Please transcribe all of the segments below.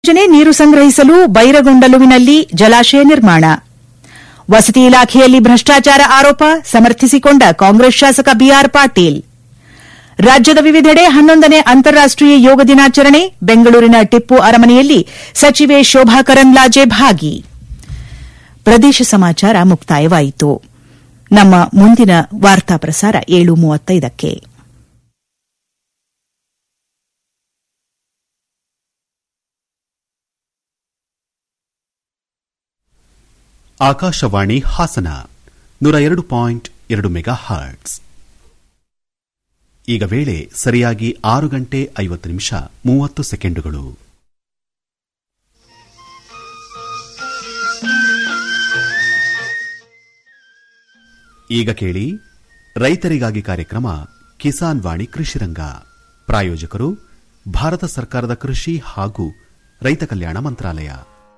ಯೋಜನೆ ನೀರು ಸಂಗ್ರಹಿಸಲು ಬೈರಗೊಂಡಲುವಿನಲ್ಲಿ ಜಲಾಶಯ ನಿರ್ಮಾಣ ವಸತಿ ಇಲಾಖೆಯಲ್ಲಿ ಭ್ರಷ್ಟಾಚಾರ ಆರೋಪ ಸಮರ್ಥಿಸಿಕೊಂಡ ಕಾಂಗ್ರೆಸ್ ಶಾಸಕ ಬಿಆರ್ ಪಾಟೀಲ್ ರಾಜ್ಯದ ವಿವಿಧೆಡೆ ಹನ್ನೊಂದನೇ ಅಂತಾರಾಷ್ಟೀಯ ಯೋಗ ದಿನಾಚರಣೆ ಬೆಂಗಳೂರಿನ ಟಿಪ್ಪು ಅರಮನೆಯಲ್ಲಿ ಸಚಿವೆ ಶೋಭಾ ಕರಂದ್ಲಾಜೆ ಭಾಗಿ ಪ್ರದೇಶ ಸಮಾಚಾರ ಮುಕ್ತಾಯವಾಯಿತು ನಮ್ಮ ಮುಂದಿನ ವಾರ್ತಾ ಪ್ರಸಾರ ಏಳು ಮೂವತ್ತೈದಕ್ಕೆ ಆಕಾಶವಾಣಿ ಹಾಸನ ನೂರ ಎರಡು ಪಾಯಿಂಟ್ ಎರಡು ಮೆಗಾ ಹರ್ಟ್ಸ್ ಈಗ ವೇಳೆ ಸರಿಯಾಗಿ ಆರು ಗಂಟೆ ಐವತ್ತು ನಿಮಿಷ ಮೂವತ್ತು ಸೆಕೆಂಡುಗಳು ಈಗ ಕೇಳಿ ರೈತರಿಗಾಗಿ ಕಾರ್ಯಕ್ರಮ ಕಿಸಾನ್ ವಾಣಿ ಕೃಷಿರಂಗ ಪ್ರಾಯೋಜಕರು ಭಾರತ ಸರ್ಕಾರದ ಕೃಷಿ ಹಾಗೂ ರೈತ ಕಲ್ಯಾಣ ಮಂತ್ರಾಲಯ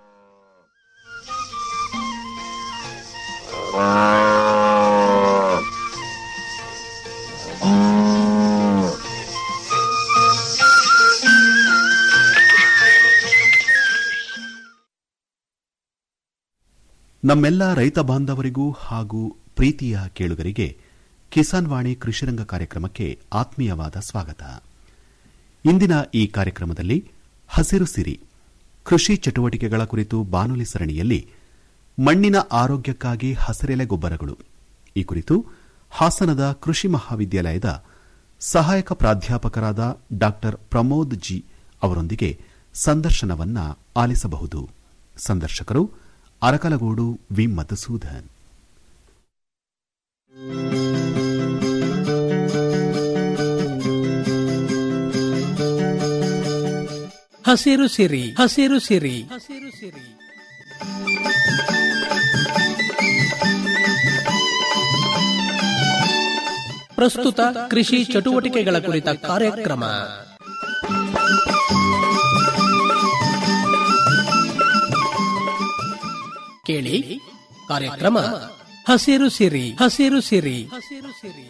ನಮ್ಮೆಲ್ಲ ರೈತ ಬಾಂಧವರಿಗೂ ಹಾಗೂ ಪ್ರೀತಿಯ ಕೇಳುಗರಿಗೆ ಕಿಸಾನ್ ವಾಣಿ ಕೃಷಿರಂಗ ಕಾರ್ಯಕ್ರಮಕ್ಕೆ ಆತ್ಮೀಯವಾದ ಸ್ವಾಗತ ಇಂದಿನ ಈ ಕಾರ್ಯಕ್ರಮದಲ್ಲಿ ಹಸಿರು ಸಿರಿ ಕೃಷಿ ಚಟುವಟಿಕೆಗಳ ಕುರಿತು ಬಾನುಲಿ ಸರಣಿಯಲ್ಲಿ ಮಣ್ಣಿನ ಆರೋಗ್ಯಕ್ಕಾಗಿ ಹಸಿರೆಲೆ ಗೊಬ್ಬರಗಳು ಈ ಕುರಿತು ಹಾಸನದ ಕೃಷಿ ಮಹಾವಿದ್ಯಾಲಯದ ಸಹಾಯಕ ಪ್ರಾಧ್ಯಾಪಕರಾದ ಡಾ ಪ್ರಮೋದ್ ಜಿ ಅವರೊಂದಿಗೆ ಸಂದರ್ಶನವನ್ನ ಆಲಿಸಬಹುದು ಸಂದರ್ಶಕರು ಅರಕಲಗೂಡು ವಿ ಮಧುಸೂದನ್ ಹಸಿರು ಸಿರಿ ಹಸಿರು ಸಿರಿ ಹಸಿರು ಸಿರಿ ಪ್ರಸ್ತುತ ಕೃಷಿ ಚಟುವಟಿಕೆಗಳ ಕುರಿತ ಕಾರ್ಯಕ್ರಮ ಕೇಳಿ ಕಾರ್ಯಕ್ರಮ ಹಸಿರು ಸಿರಿ ಹಸಿರು ಸಿರಿ ಹಸಿರು ಸಿರಿ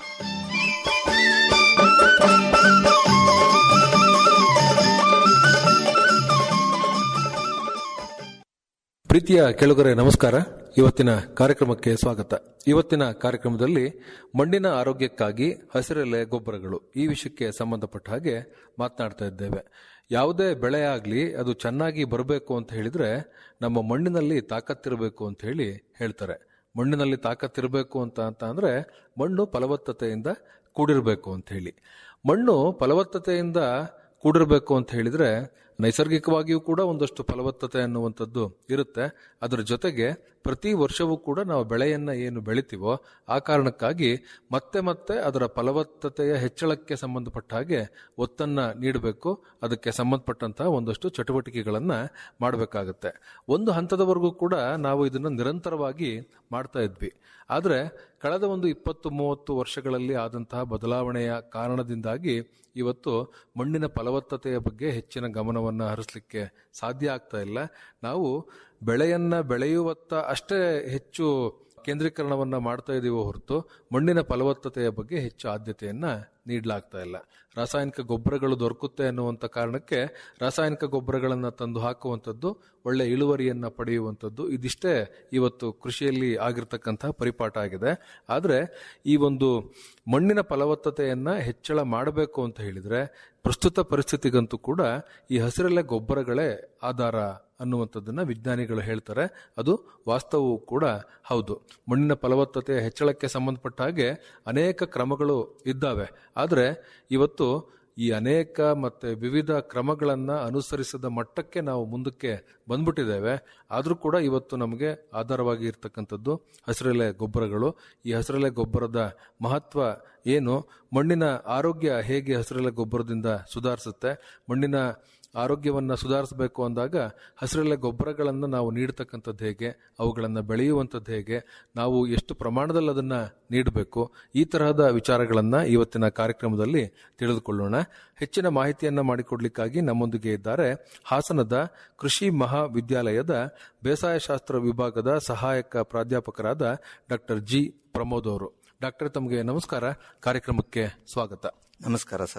ಪ್ರೀತಿಯ ಕೆಳಗರೆ ನಮಸ್ಕಾರ ಇವತ್ತಿನ ಕಾರ್ಯಕ್ರಮಕ್ಕೆ ಸ್ವಾಗತ ಇವತ್ತಿನ ಕಾರ್ಯಕ್ರಮದಲ್ಲಿ ಮಣ್ಣಿನ ಆರೋಗ್ಯಕ್ಕಾಗಿ ಹಸಿರೆಲೆ ಗೊಬ್ಬರಗಳು ಈ ವಿಷಯಕ್ಕೆ ಸಂಬಂಧಪಟ್ಟ ಹಾಗೆ ಮಾತನಾಡ್ತಾ ಇದ್ದೇವೆ ಯಾವುದೇ ಬೆಳೆ ಆಗಲಿ ಅದು ಚೆನ್ನಾಗಿ ಬರಬೇಕು ಅಂತ ಹೇಳಿದ್ರೆ ನಮ್ಮ ಮಣ್ಣಿನಲ್ಲಿ ತಾಕತ್ತಿರಬೇಕು ಅಂತ ಹೇಳಿ ಹೇಳ್ತಾರೆ ಮಣ್ಣಿನಲ್ಲಿ ತಾಕತ್ತಿರಬೇಕು ಅಂತ ಅಂತ ಅಂದ್ರೆ ಮಣ್ಣು ಫಲವತ್ತತೆಯಿಂದ ಕೂಡಿರಬೇಕು ಅಂತ ಹೇಳಿ ಮಣ್ಣು ಫಲವತ್ತತೆಯಿಂದ ಕೂಡಿರಬೇಕು ಅಂತ ಹೇಳಿದ್ರೆ ನೈಸರ್ಗಿಕವಾಗಿಯೂ ಕೂಡ ಒಂದಷ್ಟು ಫಲವತ್ತತೆ ಅನ್ನುವಂಥದ್ದು ಇರುತ್ತೆ ಅದರ ಜೊತೆಗೆ ಪ್ರತಿ ವರ್ಷವೂ ಕೂಡ ನಾವು ಬೆಳೆಯನ್ನ ಏನು ಬೆಳಿತೀವೋ ಆ ಕಾರಣಕ್ಕಾಗಿ ಮತ್ತೆ ಮತ್ತೆ ಅದರ ಫಲವತ್ತತೆಯ ಹೆಚ್ಚಳಕ್ಕೆ ಸಂಬಂಧಪಟ್ಟ ಹಾಗೆ ಒತ್ತನ್ನ ನೀಡಬೇಕು ಅದಕ್ಕೆ ಸಂಬಂಧಪಟ್ಟಂತಹ ಒಂದಷ್ಟು ಚಟುವಟಿಕೆಗಳನ್ನ ಮಾಡಬೇಕಾಗತ್ತೆ ಒಂದು ಹಂತದವರೆಗೂ ಕೂಡ ನಾವು ಇದನ್ನ ನಿರಂತರವಾಗಿ ಮಾಡ್ತಾ ಇದ್ವಿ ಆದರೆ ಕಳೆದ ಒಂದು ಇಪ್ಪತ್ತು ಮೂವತ್ತು ವರ್ಷಗಳಲ್ಲಿ ಆದಂತಹ ಬದಲಾವಣೆಯ ಕಾರಣದಿಂದಾಗಿ ಇವತ್ತು ಮಣ್ಣಿನ ಫಲವತ್ತತೆಯ ಬಗ್ಗೆ ಹೆಚ್ಚಿನ ಗಮನವನ್ನು ಹರಿಸಲಿಕ್ಕೆ ಸಾಧ್ಯ ಆಗ್ತಾ ಇಲ್ಲ ನಾವು ಬೆಳೆಯನ್ನ ಬೆಳೆಯುವತ್ತ ಅಷ್ಟೇ ಹೆಚ್ಚು ಕೇಂದ್ರೀಕರಣವನ್ನ ಮಾಡ್ತಾ ಇದೀವೋ ಹೊರತು ಮಣ್ಣಿನ ಫಲವತ್ತತೆಯ ಬಗ್ಗೆ ಹೆಚ್ಚು ಆದ್ಯತೆಯನ್ನ ನೀಡಲಾಗ್ತಾ ಇಲ್ಲ ರಾಸಾಯನಿಕ ಗೊಬ್ಬರಗಳು ದೊರಕುತ್ತೆ ಅನ್ನುವಂಥ ಕಾರಣಕ್ಕೆ ರಾಸಾಯನಿಕ ಗೊಬ್ಬರಗಳನ್ನ ತಂದು ಹಾಕುವಂಥದ್ದು ಒಳ್ಳೆ ಇಳುವರಿಯನ್ನ ಪಡೆಯುವಂಥದ್ದು ಇದಿಷ್ಟೇ ಇವತ್ತು ಕೃಷಿಯಲ್ಲಿ ಆಗಿರ್ತಕ್ಕಂತಹ ಪರಿಪಾಠ ಆಗಿದೆ ಆದರೆ ಈ ಒಂದು ಮಣ್ಣಿನ ಫಲವತ್ತತೆಯನ್ನ ಹೆಚ್ಚಳ ಮಾಡಬೇಕು ಅಂತ ಹೇಳಿದ್ರೆ ಪ್ರಸ್ತುತ ಪರಿಸ್ಥಿತಿಗಂತೂ ಕೂಡ ಈ ಹಸಿರೆಲೆ ಗೊಬ್ಬರಗಳೇ ಆಧಾರ ಅನ್ನುವಂಥದ್ದನ್ನ ವಿಜ್ಞಾನಿಗಳು ಹೇಳ್ತಾರೆ ಅದು ವಾಸ್ತವವೂ ಕೂಡ ಹೌದು ಮಣ್ಣಿನ ಫಲವತ್ತತೆಯ ಹೆಚ್ಚಳಕ್ಕೆ ಸಂಬಂಧಪಟ್ಟ ಹಾಗೆ ಅನೇಕ ಕ್ರಮಗಳು ಇದ್ದಾವೆ ಆದರೆ ಇವತ್ತು ಈ ಅನೇಕ ಮತ್ತೆ ವಿವಿಧ ಕ್ರಮಗಳನ್ನ ಅನುಸರಿಸದ ಮಟ್ಟಕ್ಕೆ ನಾವು ಮುಂದಕ್ಕೆ ಬಂದ್ಬಿಟ್ಟಿದ್ದೇವೆ ಆದರೂ ಕೂಡ ಇವತ್ತು ನಮಗೆ ಆಧಾರವಾಗಿ ಇರ್ತಕ್ಕಂಥದ್ದು ಹಸಿರೆಲೆ ಗೊಬ್ಬರಗಳು ಈ ಹಸಿರೆಲೆ ಗೊಬ್ಬರದ ಮಹತ್ವ ಏನು ಮಣ್ಣಿನ ಆರೋಗ್ಯ ಹೇಗೆ ಹಸಿರೆಲೆ ಗೊಬ್ಬರದಿಂದ ಸುಧಾರಿಸುತ್ತೆ ಮಣ್ಣಿನ ಆರೋಗ್ಯವನ್ನ ಸುಧಾರಿಸಬೇಕು ಅಂದಾಗ ಹಸಿರೆಲೆ ಗೊಬ್ಬರಗಳನ್ನು ನಾವು ನೀಡತಕ್ಕಂಥದ್ದು ಹೇಗೆ ಅವುಗಳನ್ನು ಬೆಳೆಯುವಂಥದ್ದು ಹೇಗೆ ನಾವು ಎಷ್ಟು ಪ್ರಮಾಣದಲ್ಲಿ ಅದನ್ನ ನೀಡಬೇಕು ಈ ತರಹದ ವಿಚಾರಗಳನ್ನ ಇವತ್ತಿನ ಕಾರ್ಯಕ್ರಮದಲ್ಲಿ ತಿಳಿದುಕೊಳ್ಳೋಣ ಹೆಚ್ಚಿನ ಮಾಹಿತಿಯನ್ನ ಮಾಡಿಕೊಡ್ಲಿಕ್ಕಾಗಿ ನಮ್ಮೊಂದಿಗೆ ಇದ್ದಾರೆ ಹಾಸನದ ಕೃಷಿ ಮಹಾವಿದ್ಯಾಲಯದ ಬೇಸಾಯ ಶಾಸ್ತ್ರ ವಿಭಾಗದ ಸಹಾಯಕ ಪ್ರಾಧ್ಯಾಪಕರಾದ ಡಾಕ್ಟರ್ ಜಿ ಪ್ರಮೋದ್ ಅವರು ಡಾಕ್ಟರ್ ತಮಗೆ ನಮಸ್ಕಾರ ಕಾರ್ಯಕ್ರಮಕ್ಕೆ ಸ್ವಾಗತ ನಮಸ್ಕಾರ ಸರ್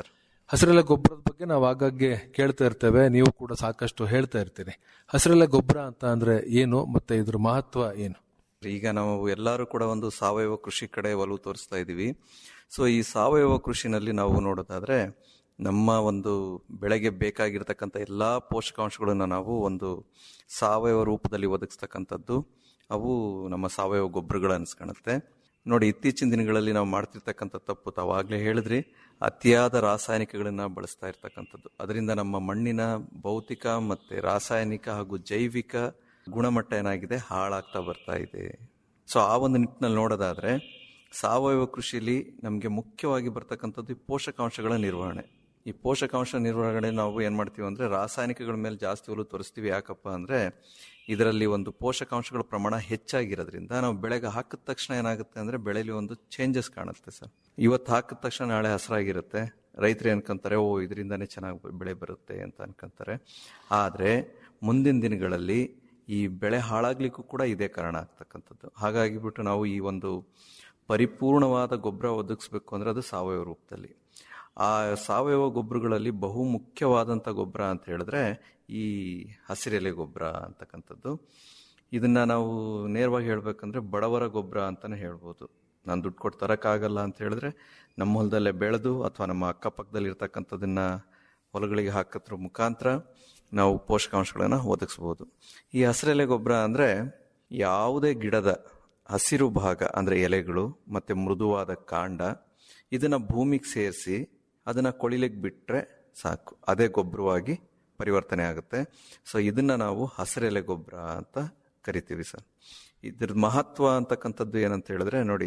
ಹಸಿರೆಲೆ ಗೊಬ್ಬರದ ಬಗ್ಗೆ ನಾವು ಆಗಾಗ್ಗೆ ಕೇಳ್ತಾ ಇರ್ತೇವೆ ನೀವು ಕೂಡ ಸಾಕಷ್ಟು ಹೇಳ್ತಾ ಇರ್ತೀರಿ ಹಸಿರೆಲೆ ಗೊಬ್ಬರ ಅಂತ ಅಂದ್ರೆ ಏನು ಮತ್ತೆ ಇದ್ರ ಮಹತ್ವ ಏನು ಈಗ ನಾವು ಎಲ್ಲರೂ ಕೂಡ ಒಂದು ಸಾವಯವ ಕೃಷಿ ಕಡೆ ಒಲವು ತೋರಿಸ್ತಾ ಇದ್ದೀವಿ ಸೊ ಈ ಸಾವಯವ ಕೃಷಿನಲ್ಲಿ ನಾವು ನೋಡೋದಾದ್ರೆ ನಮ್ಮ ಒಂದು ಬೆಳೆಗೆ ಬೇಕಾಗಿರ್ತಕ್ಕಂಥ ಎಲ್ಲ ಪೋಷಕಾಂಶಗಳನ್ನು ನಾವು ಒಂದು ಸಾವಯವ ರೂಪದಲ್ಲಿ ಒದಗಿಸ್ತಕ್ಕಂಥದ್ದು ಅವು ನಮ್ಮ ಸಾವಯವ ಗೊಬ್ಬರಗಳು ಅನಿಸ್ಕೊಳುತ್ತೆ ನೋಡಿ ಇತ್ತೀಚಿನ ದಿನಗಳಲ್ಲಿ ನಾವು ಮಾಡ್ತಿರ್ತಕ್ಕಂಥ ತಪ್ಪು ತಾವಾಗಲೇ ಹೇಳಿದ್ರಿ ಅತಿಯಾದ ರಾಸಾಯನಿಕಗಳನ್ನ ಬಳಸ್ತಾ ಇರ್ತಕ್ಕಂಥದ್ದು ಅದರಿಂದ ನಮ್ಮ ಮಣ್ಣಿನ ಭೌತಿಕ ಮತ್ತೆ ರಾಸಾಯನಿಕ ಹಾಗೂ ಜೈವಿಕ ಗುಣಮಟ್ಟ ಏನಾಗಿದೆ ಹಾಳಾಗ್ತಾ ಬರ್ತಾ ಇದೆ ಸೊ ಆ ಒಂದು ನಿಟ್ಟಿನಲ್ಲಿ ನೋಡೋದಾದ್ರೆ ಸಾವಯವ ಕೃಷಿಲಿ ನಮಗೆ ಮುಖ್ಯವಾಗಿ ಬರ್ತಕ್ಕಂಥದ್ದು ಈ ಪೋಷಕಾಂಶಗಳ ನಿರ್ವಹಣೆ ಈ ಪೋಷಕಾಂಶ ನಿರ್ವಹಣೆ ನಾವು ಏನ್ ಮಾಡ್ತೀವಿ ಅಂದ್ರೆ ರಾಸಾಯನಿಕಗಳ ಮೇಲೆ ಜಾಸ್ತಿ ಒಲವು ತೋರಿಸ್ತೀವಿ ಯಾಕಪ್ಪ ಅಂದ್ರೆ ಇದರಲ್ಲಿ ಒಂದು ಪೋಷಕಾಂಶಗಳ ಪ್ರಮಾಣ ಹೆಚ್ಚಾಗಿರೋದ್ರಿಂದ ನಾವು ಬೆಳೆಗೆ ಹಾಕಿದ ತಕ್ಷಣ ಏನಾಗುತ್ತೆ ಅಂದ್ರೆ ಬೆಳೆಯಲ್ಲಿ ಒಂದು ಚೇಂಜಸ್ ಕಾಣುತ್ತೆ ಸರ್ ಇವತ್ತು ಹಾಕಿದ ತಕ್ಷಣ ನಾಳೆ ಹಸರಾಗಿರುತ್ತೆ ರೈತರು ಅನ್ಕೊಂತಾರೆ ಓ ಇದರಿಂದಾನೇ ಚೆನ್ನಾಗಿ ಬೆಳೆ ಬರುತ್ತೆ ಅಂತ ಅನ್ಕೊಂತಾರೆ ಆದ್ರೆ ಮುಂದಿನ ದಿನಗಳಲ್ಲಿ ಈ ಬೆಳೆ ಹಾಳಾಗ್ಲಿಕ್ಕೂ ಕೂಡ ಇದೇ ಕಾರಣ ಆಗ್ತಕ್ಕಂಥದ್ದು ಹಾಗಾಗಿ ಬಿಟ್ಟು ನಾವು ಈ ಒಂದು ಪರಿಪೂರ್ಣವಾದ ಗೊಬ್ಬರ ಒದಗಿಸ್ಬೇಕು ಅಂದ್ರೆ ಅದು ಸಾವಯವ ರೂಪದಲ್ಲಿ ಆ ಸಾವಯವ ಗೊಬ್ಬರಗಳಲ್ಲಿ ಬಹು ಮುಖ್ಯವಾದಂಥ ಗೊಬ್ಬರ ಅಂತ ಹೇಳಿದ್ರೆ ಈ ಹಸಿರೆಲೆ ಗೊಬ್ಬರ ಅಂತಕ್ಕಂಥದ್ದು ಇದನ್ನ ನಾವು ನೇರವಾಗಿ ಹೇಳ್ಬೇಕಂದ್ರೆ ಬಡವರ ಗೊಬ್ಬರ ಅಂತಾನೆ ಹೇಳ್ಬೋದು ನಾನು ದುಡ್ಡು ಕೊಟ್ಟು ತರಕ್ಕಾಗಲ್ಲ ಅಂತ ಹೇಳಿದ್ರೆ ನಮ್ಮ ಹೊಲದಲ್ಲೇ ಬೆಳೆದು ಅಥವಾ ನಮ್ಮ ಅಕ್ಕಪಕ್ಕದಲ್ಲಿ ಇರ್ತಕ್ಕಂಥದನ್ನ ಹೊಲಗಳಿಗೆ ಹಾಕೋದ್ರ ಮುಖಾಂತರ ನಾವು ಪೋಷಕಾಂಶಗಳನ್ನು ಒದಗಿಸ್ಬೋದು ಈ ಹಸಿರೆಲೆ ಗೊಬ್ಬರ ಅಂದ್ರೆ ಯಾವುದೇ ಗಿಡದ ಹಸಿರು ಭಾಗ ಅಂದ್ರೆ ಎಲೆಗಳು ಮತ್ತೆ ಮೃದುವಾದ ಕಾಂಡ ಇದನ್ನ ಭೂಮಿಗೆ ಸೇರಿಸಿ ಅದನ್ನ ಕೊಳಿಲಿಕ್ಕೆ ಬಿಟ್ರೆ ಸಾಕು ಅದೇ ಗೊಬ್ಬರವಾಗಿ ಪರಿವರ್ತನೆ ಆಗುತ್ತೆ ಸೊ ಇದನ್ನ ನಾವು ಹಸಿರೆಲೆ ಗೊಬ್ಬರ ಅಂತ ಕರಿತೀವಿ ಸರ್ ಇದ್ರ ಮಹತ್ವ ಅಂತಕ್ಕಂಥದ್ದು ಏನಂತ ಹೇಳಿದ್ರೆ ನೋಡಿ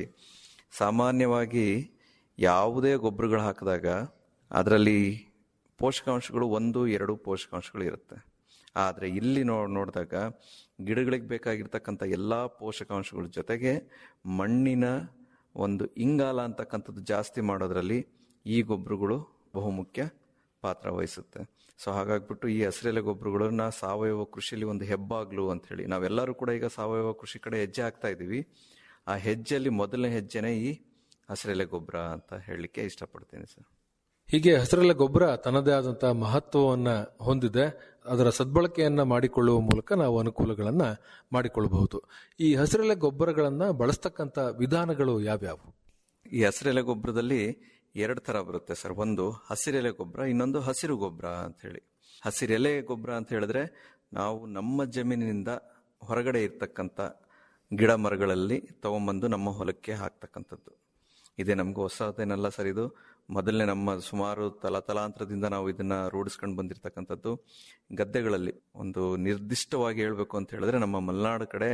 ಸಾಮಾನ್ಯವಾಗಿ ಯಾವುದೇ ಗೊಬ್ಬರಗಳು ಹಾಕಿದಾಗ ಅದರಲ್ಲಿ ಪೋಷಕಾಂಶಗಳು ಒಂದು ಎರಡು ಪೋಷಕಾಂಶಗಳು ಇರುತ್ತೆ ಆದರೆ ಇಲ್ಲಿ ನೋ ನೋಡಿದಾಗ ಗಿಡಗಳಿಗೆ ಬೇಕಾಗಿರ್ತಕ್ಕಂಥ ಎಲ್ಲ ಪೋಷಕಾಂಶಗಳ ಜೊತೆಗೆ ಮಣ್ಣಿನ ಒಂದು ಇಂಗಾಲ ಅಂತಕ್ಕಂಥದ್ದು ಜಾಸ್ತಿ ಮಾಡೋದ್ರಲ್ಲಿ ಈ ಗೊಬ್ಬರಗಳು ಬಹುಮುಖ್ಯ ಪಾತ್ರ ವಹಿಸುತ್ತೆ ಸೊ ಹಾಗಾಗ್ಬಿಟ್ಟು ಈ ಹಸಿರೆಲೆ ಗೊಬ್ಬರಗಳನ್ನ ಸಾವಯವ ಕೃಷಿಲಿ ಒಂದು ಹೆಬ್ಬಾಗ್ಲು ಅಂತ ಹೇಳಿ ನಾವೆಲ್ಲರೂ ಕೂಡ ಈಗ ಸಾವಯವ ಕೃಷಿ ಕಡೆ ಹೆಜ್ಜೆ ಹಾಕ್ತಾ ಇದ್ದೀವಿ ಆ ಹೆಜ್ಜೆಯಲ್ಲಿ ಮೊದಲನೇ ಹೆಜ್ಜೆನೇ ಈ ಹಸಿರೆಲೆ ಗೊಬ್ಬರ ಅಂತ ಹೇಳಲಿಕ್ಕೆ ಇಷ್ಟಪಡ್ತೀನಿ ಸರ್ ಹೀಗೆ ಹಸಿರೆಲೆ ಗೊಬ್ಬರ ತನ್ನದೇ ಆದಂತಹ ಮಹತ್ವವನ್ನ ಹೊಂದಿದೆ ಅದರ ಸದ್ಬಳಕೆಯನ್ನ ಮಾಡಿಕೊಳ್ಳುವ ಮೂಲಕ ನಾವು ಅನುಕೂಲಗಳನ್ನ ಮಾಡಿಕೊಳ್ಳಬಹುದು ಈ ಹಸಿರೆಲೆ ಗೊಬ್ಬರಗಳನ್ನ ಬಳಸ್ತಕ್ಕಂಥ ವಿಧಾನಗಳು ಯಾವ್ಯಾವು ಈ ಹಸಿರೆಲೆ ಗೊಬ್ಬರದಲ್ಲಿ ಎರಡು ತರ ಬರುತ್ತೆ ಸರ್ ಒಂದು ಹಸಿರೆಲೆ ಗೊಬ್ಬರ ಇನ್ನೊಂದು ಹಸಿರು ಗೊಬ್ಬರ ಅಂತ ಹೇಳಿ ಹಸಿರೆಲೆ ಗೊಬ್ಬರ ಅಂತ ಹೇಳಿದ್ರೆ ನಾವು ನಮ್ಮ ಜಮೀನಿನಿಂದ ಹೊರಗಡೆ ಇರ್ತಕ್ಕಂಥ ಗಿಡ ಮರಗಳಲ್ಲಿ ತಗೊಂಬಂದು ನಮ್ಮ ಹೊಲಕ್ಕೆ ಹಾಕ್ತಕ್ಕಂಥದ್ದು ಇದೇ ನಮ್ಗೆ ಹೊಸದೇನಲ್ಲ ಸರ್ ಇದು ಮೊದಲನೇ ನಮ್ಮ ಸುಮಾರು ತಲಾತಲಾಂತರದಿಂದ ನಾವು ಇದನ್ನ ರೂಢಿಸ್ಕೊಂಡು ಬಂದಿರತಕ್ಕಂಥದ್ದು ಗದ್ದೆಗಳಲ್ಲಿ ಒಂದು ನಿರ್ದಿಷ್ಟವಾಗಿ ಹೇಳ್ಬೇಕು ಅಂತ ಹೇಳಿದ್ರೆ ನಮ್ಮ ಮಲೆನಾಡು ಕಡೆ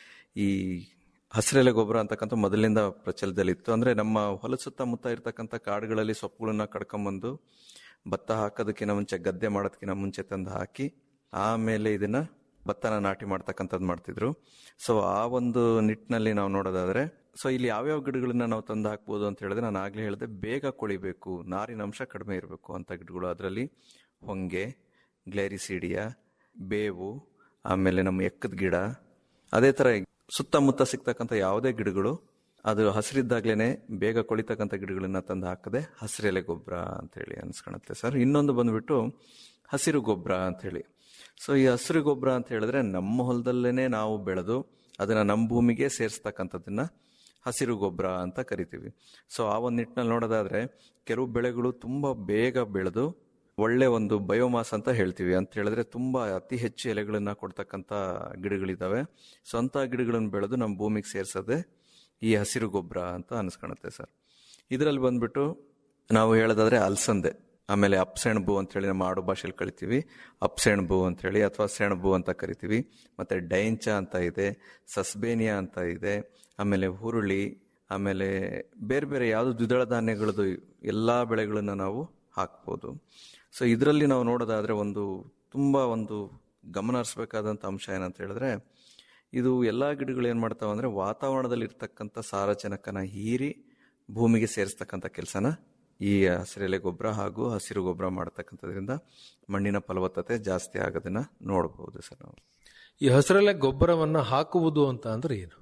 ಈ ಹಸಿರೆಲೆ ಗೊಬ್ಬರ ಅಂತಕ್ಕಂಥ ಮೊದಲಿನಿಂದ ಪ್ರಚಲಿತದಲ್ಲಿತ್ತು ಅಂದ್ರೆ ನಮ್ಮ ಹೊಲ ಸುತ್ತಮುತ್ತ ಇರ್ತಕ್ಕಂಥ ಕಾಡುಗಳಲ್ಲಿ ಸೊಪ್ಪುಗಳನ್ನ ಕಡ್ಕೊಂಬಂದು ಭತ್ತ ಹಾಕೋದಕ್ಕಿಂತ ಮುಂಚೆ ಗದ್ದೆ ಮಾಡೋದಕ್ಕಿಂತ ಮುಂಚೆ ತಂದು ಹಾಕಿ ಆಮೇಲೆ ಇದನ್ನ ಭತ್ತನ ನಾಟಿ ಮಾಡ್ತಕ್ಕಂಥದ್ದು ಮಾಡ್ತಿದ್ರು ಸೊ ಆ ಒಂದು ನಿಟ್ಟಿನಲ್ಲಿ ನಾವು ನೋಡೋದಾದ್ರೆ ಸೊ ಇಲ್ಲಿ ಯಾವ್ಯಾವ ಗಿಡಗಳನ್ನ ನಾವು ತಂದು ಹಾಕ್ಬೋದು ಅಂತ ಹೇಳಿದ್ರೆ ನಾನು ಆಗ್ಲೇ ಹೇಳಿದೆ ಬೇಗ ಕೊಳಿಬೇಕು ನಾರಿನ ಅಂಶ ಕಡಿಮೆ ಇರಬೇಕು ಅಂತ ಗಿಡಗಳು ಅದರಲ್ಲಿ ಹೊಂಗೆ ಗ್ಲೇರಿಸೀಡಿಯಾ ಬೇವು ಆಮೇಲೆ ನಮ್ಮ ಎಕ್ಕದ ಗಿಡ ಅದೇ ತರ ಸುತ್ತಮುತ್ತ ಸಿಗ್ತಕ್ಕಂಥ ಯಾವುದೇ ಗಿಡಗಳು ಅದು ಹಸಿರಿದ್ದಾಗ್ಲೇನೆ ಬೇಗ ಕೊಳಿತಕ್ಕಂಥ ಗಿಡಗಳನ್ನ ತಂದು ಹಾಕದೆ ಹಸಿರೆಲೆ ಗೊಬ್ಬರ ಅಂತ ಹೇಳಿ ಅನ್ಸ್ಕೊಳತ್ತೆ ಸರ್ ಇನ್ನೊಂದು ಬಂದ್ಬಿಟ್ಟು ಹಸಿರು ಗೊಬ್ಬರ ಅಂತ ಹೇಳಿ ಸೊ ಈ ಹಸಿರು ಗೊಬ್ಬರ ಅಂತ ಹೇಳಿದ್ರೆ ನಮ್ಮ ಹೊಲದಲ್ಲೇನೆ ನಾವು ಬೆಳೆದು ಅದನ್ನ ನಮ್ಮ ಭೂಮಿಗೆ ಸೇರಿಸ್ತಕ್ಕಂಥದ್ದನ್ನ ಹಸಿರು ಗೊಬ್ಬರ ಅಂತ ಕರಿತೀವಿ ಸೊ ಆ ಒಂದು ನಿಟ್ಟಿನಲ್ಲಿ ನೋಡೋದಾದ್ರೆ ಕೆಲವು ಬೆಳೆಗಳು ತುಂಬಾ ಬೇಗ ಬೆಳೆದು ಒಳ್ಳೆ ಒಂದು ಬಯೋಮಾಸ್ ಅಂತ ಹೇಳ್ತೀವಿ ಅಂತ ಹೇಳಿದ್ರೆ ತುಂಬಾ ಅತಿ ಹೆಚ್ಚು ಎಲೆಗಳನ್ನ ಕೊಡ್ತಕ್ಕಂಥ ಗಿಡಗಳಿದಾವೆ ಸೊ ಅಂತ ಗಿಡಗಳನ್ನು ಬೆಳೆದು ನಮ್ಮ ಭೂಮಿಗೆ ಸೇರ್ಸೋದೆ ಈ ಹಸಿರು ಗೊಬ್ಬರ ಅಂತ ಅನ್ಸ್ಕೊಳುತ್ತೆ ಸರ್ ಇದರಲ್ಲಿ ಬಂದ್ಬಿಟ್ಟು ನಾವು ಹೇಳೋದಾದ್ರೆ ಅಲ್ಸಂದೆ ಆಮೇಲೆ ಅಪ್ಸೆಣಬು ಅಂತ ಹೇಳಿ ನಮ್ಮ ಆಡು ಭಾಷೆಯಲ್ಲಿ ಕಳಿತೀವಿ ಅಪ್ಸೆಣಬು ಅಂತ ಹೇಳಿ ಅಥವಾ ಸೆಣಬು ಅಂತ ಕರಿತೀವಿ ಮತ್ತೆ ಡೈಂಚ ಅಂತ ಇದೆ ಸಸ್ಬೇನಿಯಾ ಅಂತ ಇದೆ ಆಮೇಲೆ ಹುರುಳಿ ಆಮೇಲೆ ಬೇರೆ ಬೇರೆ ಯಾವುದು ದ್ವಿದಳ ಧಾನ್ಯಗಳದ್ದು ಎಲ್ಲಾ ಬೆಳೆಗಳನ್ನ ನಾವು ಹಾಕ್ಬೋದು ಸೊ ಇದರಲ್ಲಿ ನಾವು ನೋಡೋದಾದ್ರೆ ಒಂದು ತುಂಬಾ ಒಂದು ಗಮನ ಹರಿಸಬೇಕಾದಂತ ಅಂಶ ಏನಂತ ಹೇಳಿದ್ರೆ ಇದು ಎಲ್ಲಾ ಗಿಡಗಳು ಏನ್ ಮಾಡ್ತಾವ ಅಂದ್ರೆ ವಾತಾವರಣದಲ್ಲಿ ಇರ್ತಕ್ಕಂಥ ಸಾರಜನಕನ ಹೀರಿ ಭೂಮಿಗೆ ಸೇರಿಸ್ತಕ್ಕಂಥ ಕೆಲಸನ ಈ ಹಸಿರೆಲೆ ಗೊಬ್ಬರ ಹಾಗೂ ಹಸಿರು ಗೊಬ್ಬರ ಮಾಡತಕ್ಕಂಥದ್ರಿಂದ ಮಣ್ಣಿನ ಫಲವತ್ತತೆ ಜಾಸ್ತಿ ಆಗೋದನ್ನ ನೋಡಬಹುದು ಸರ್ ನಾವು ಈ ಹಸಿರೆಲೆ ಗೊಬ್ಬರವನ್ನ ಹಾಕುವುದು ಅಂತ ಅಂದ್ರೆ ಏನು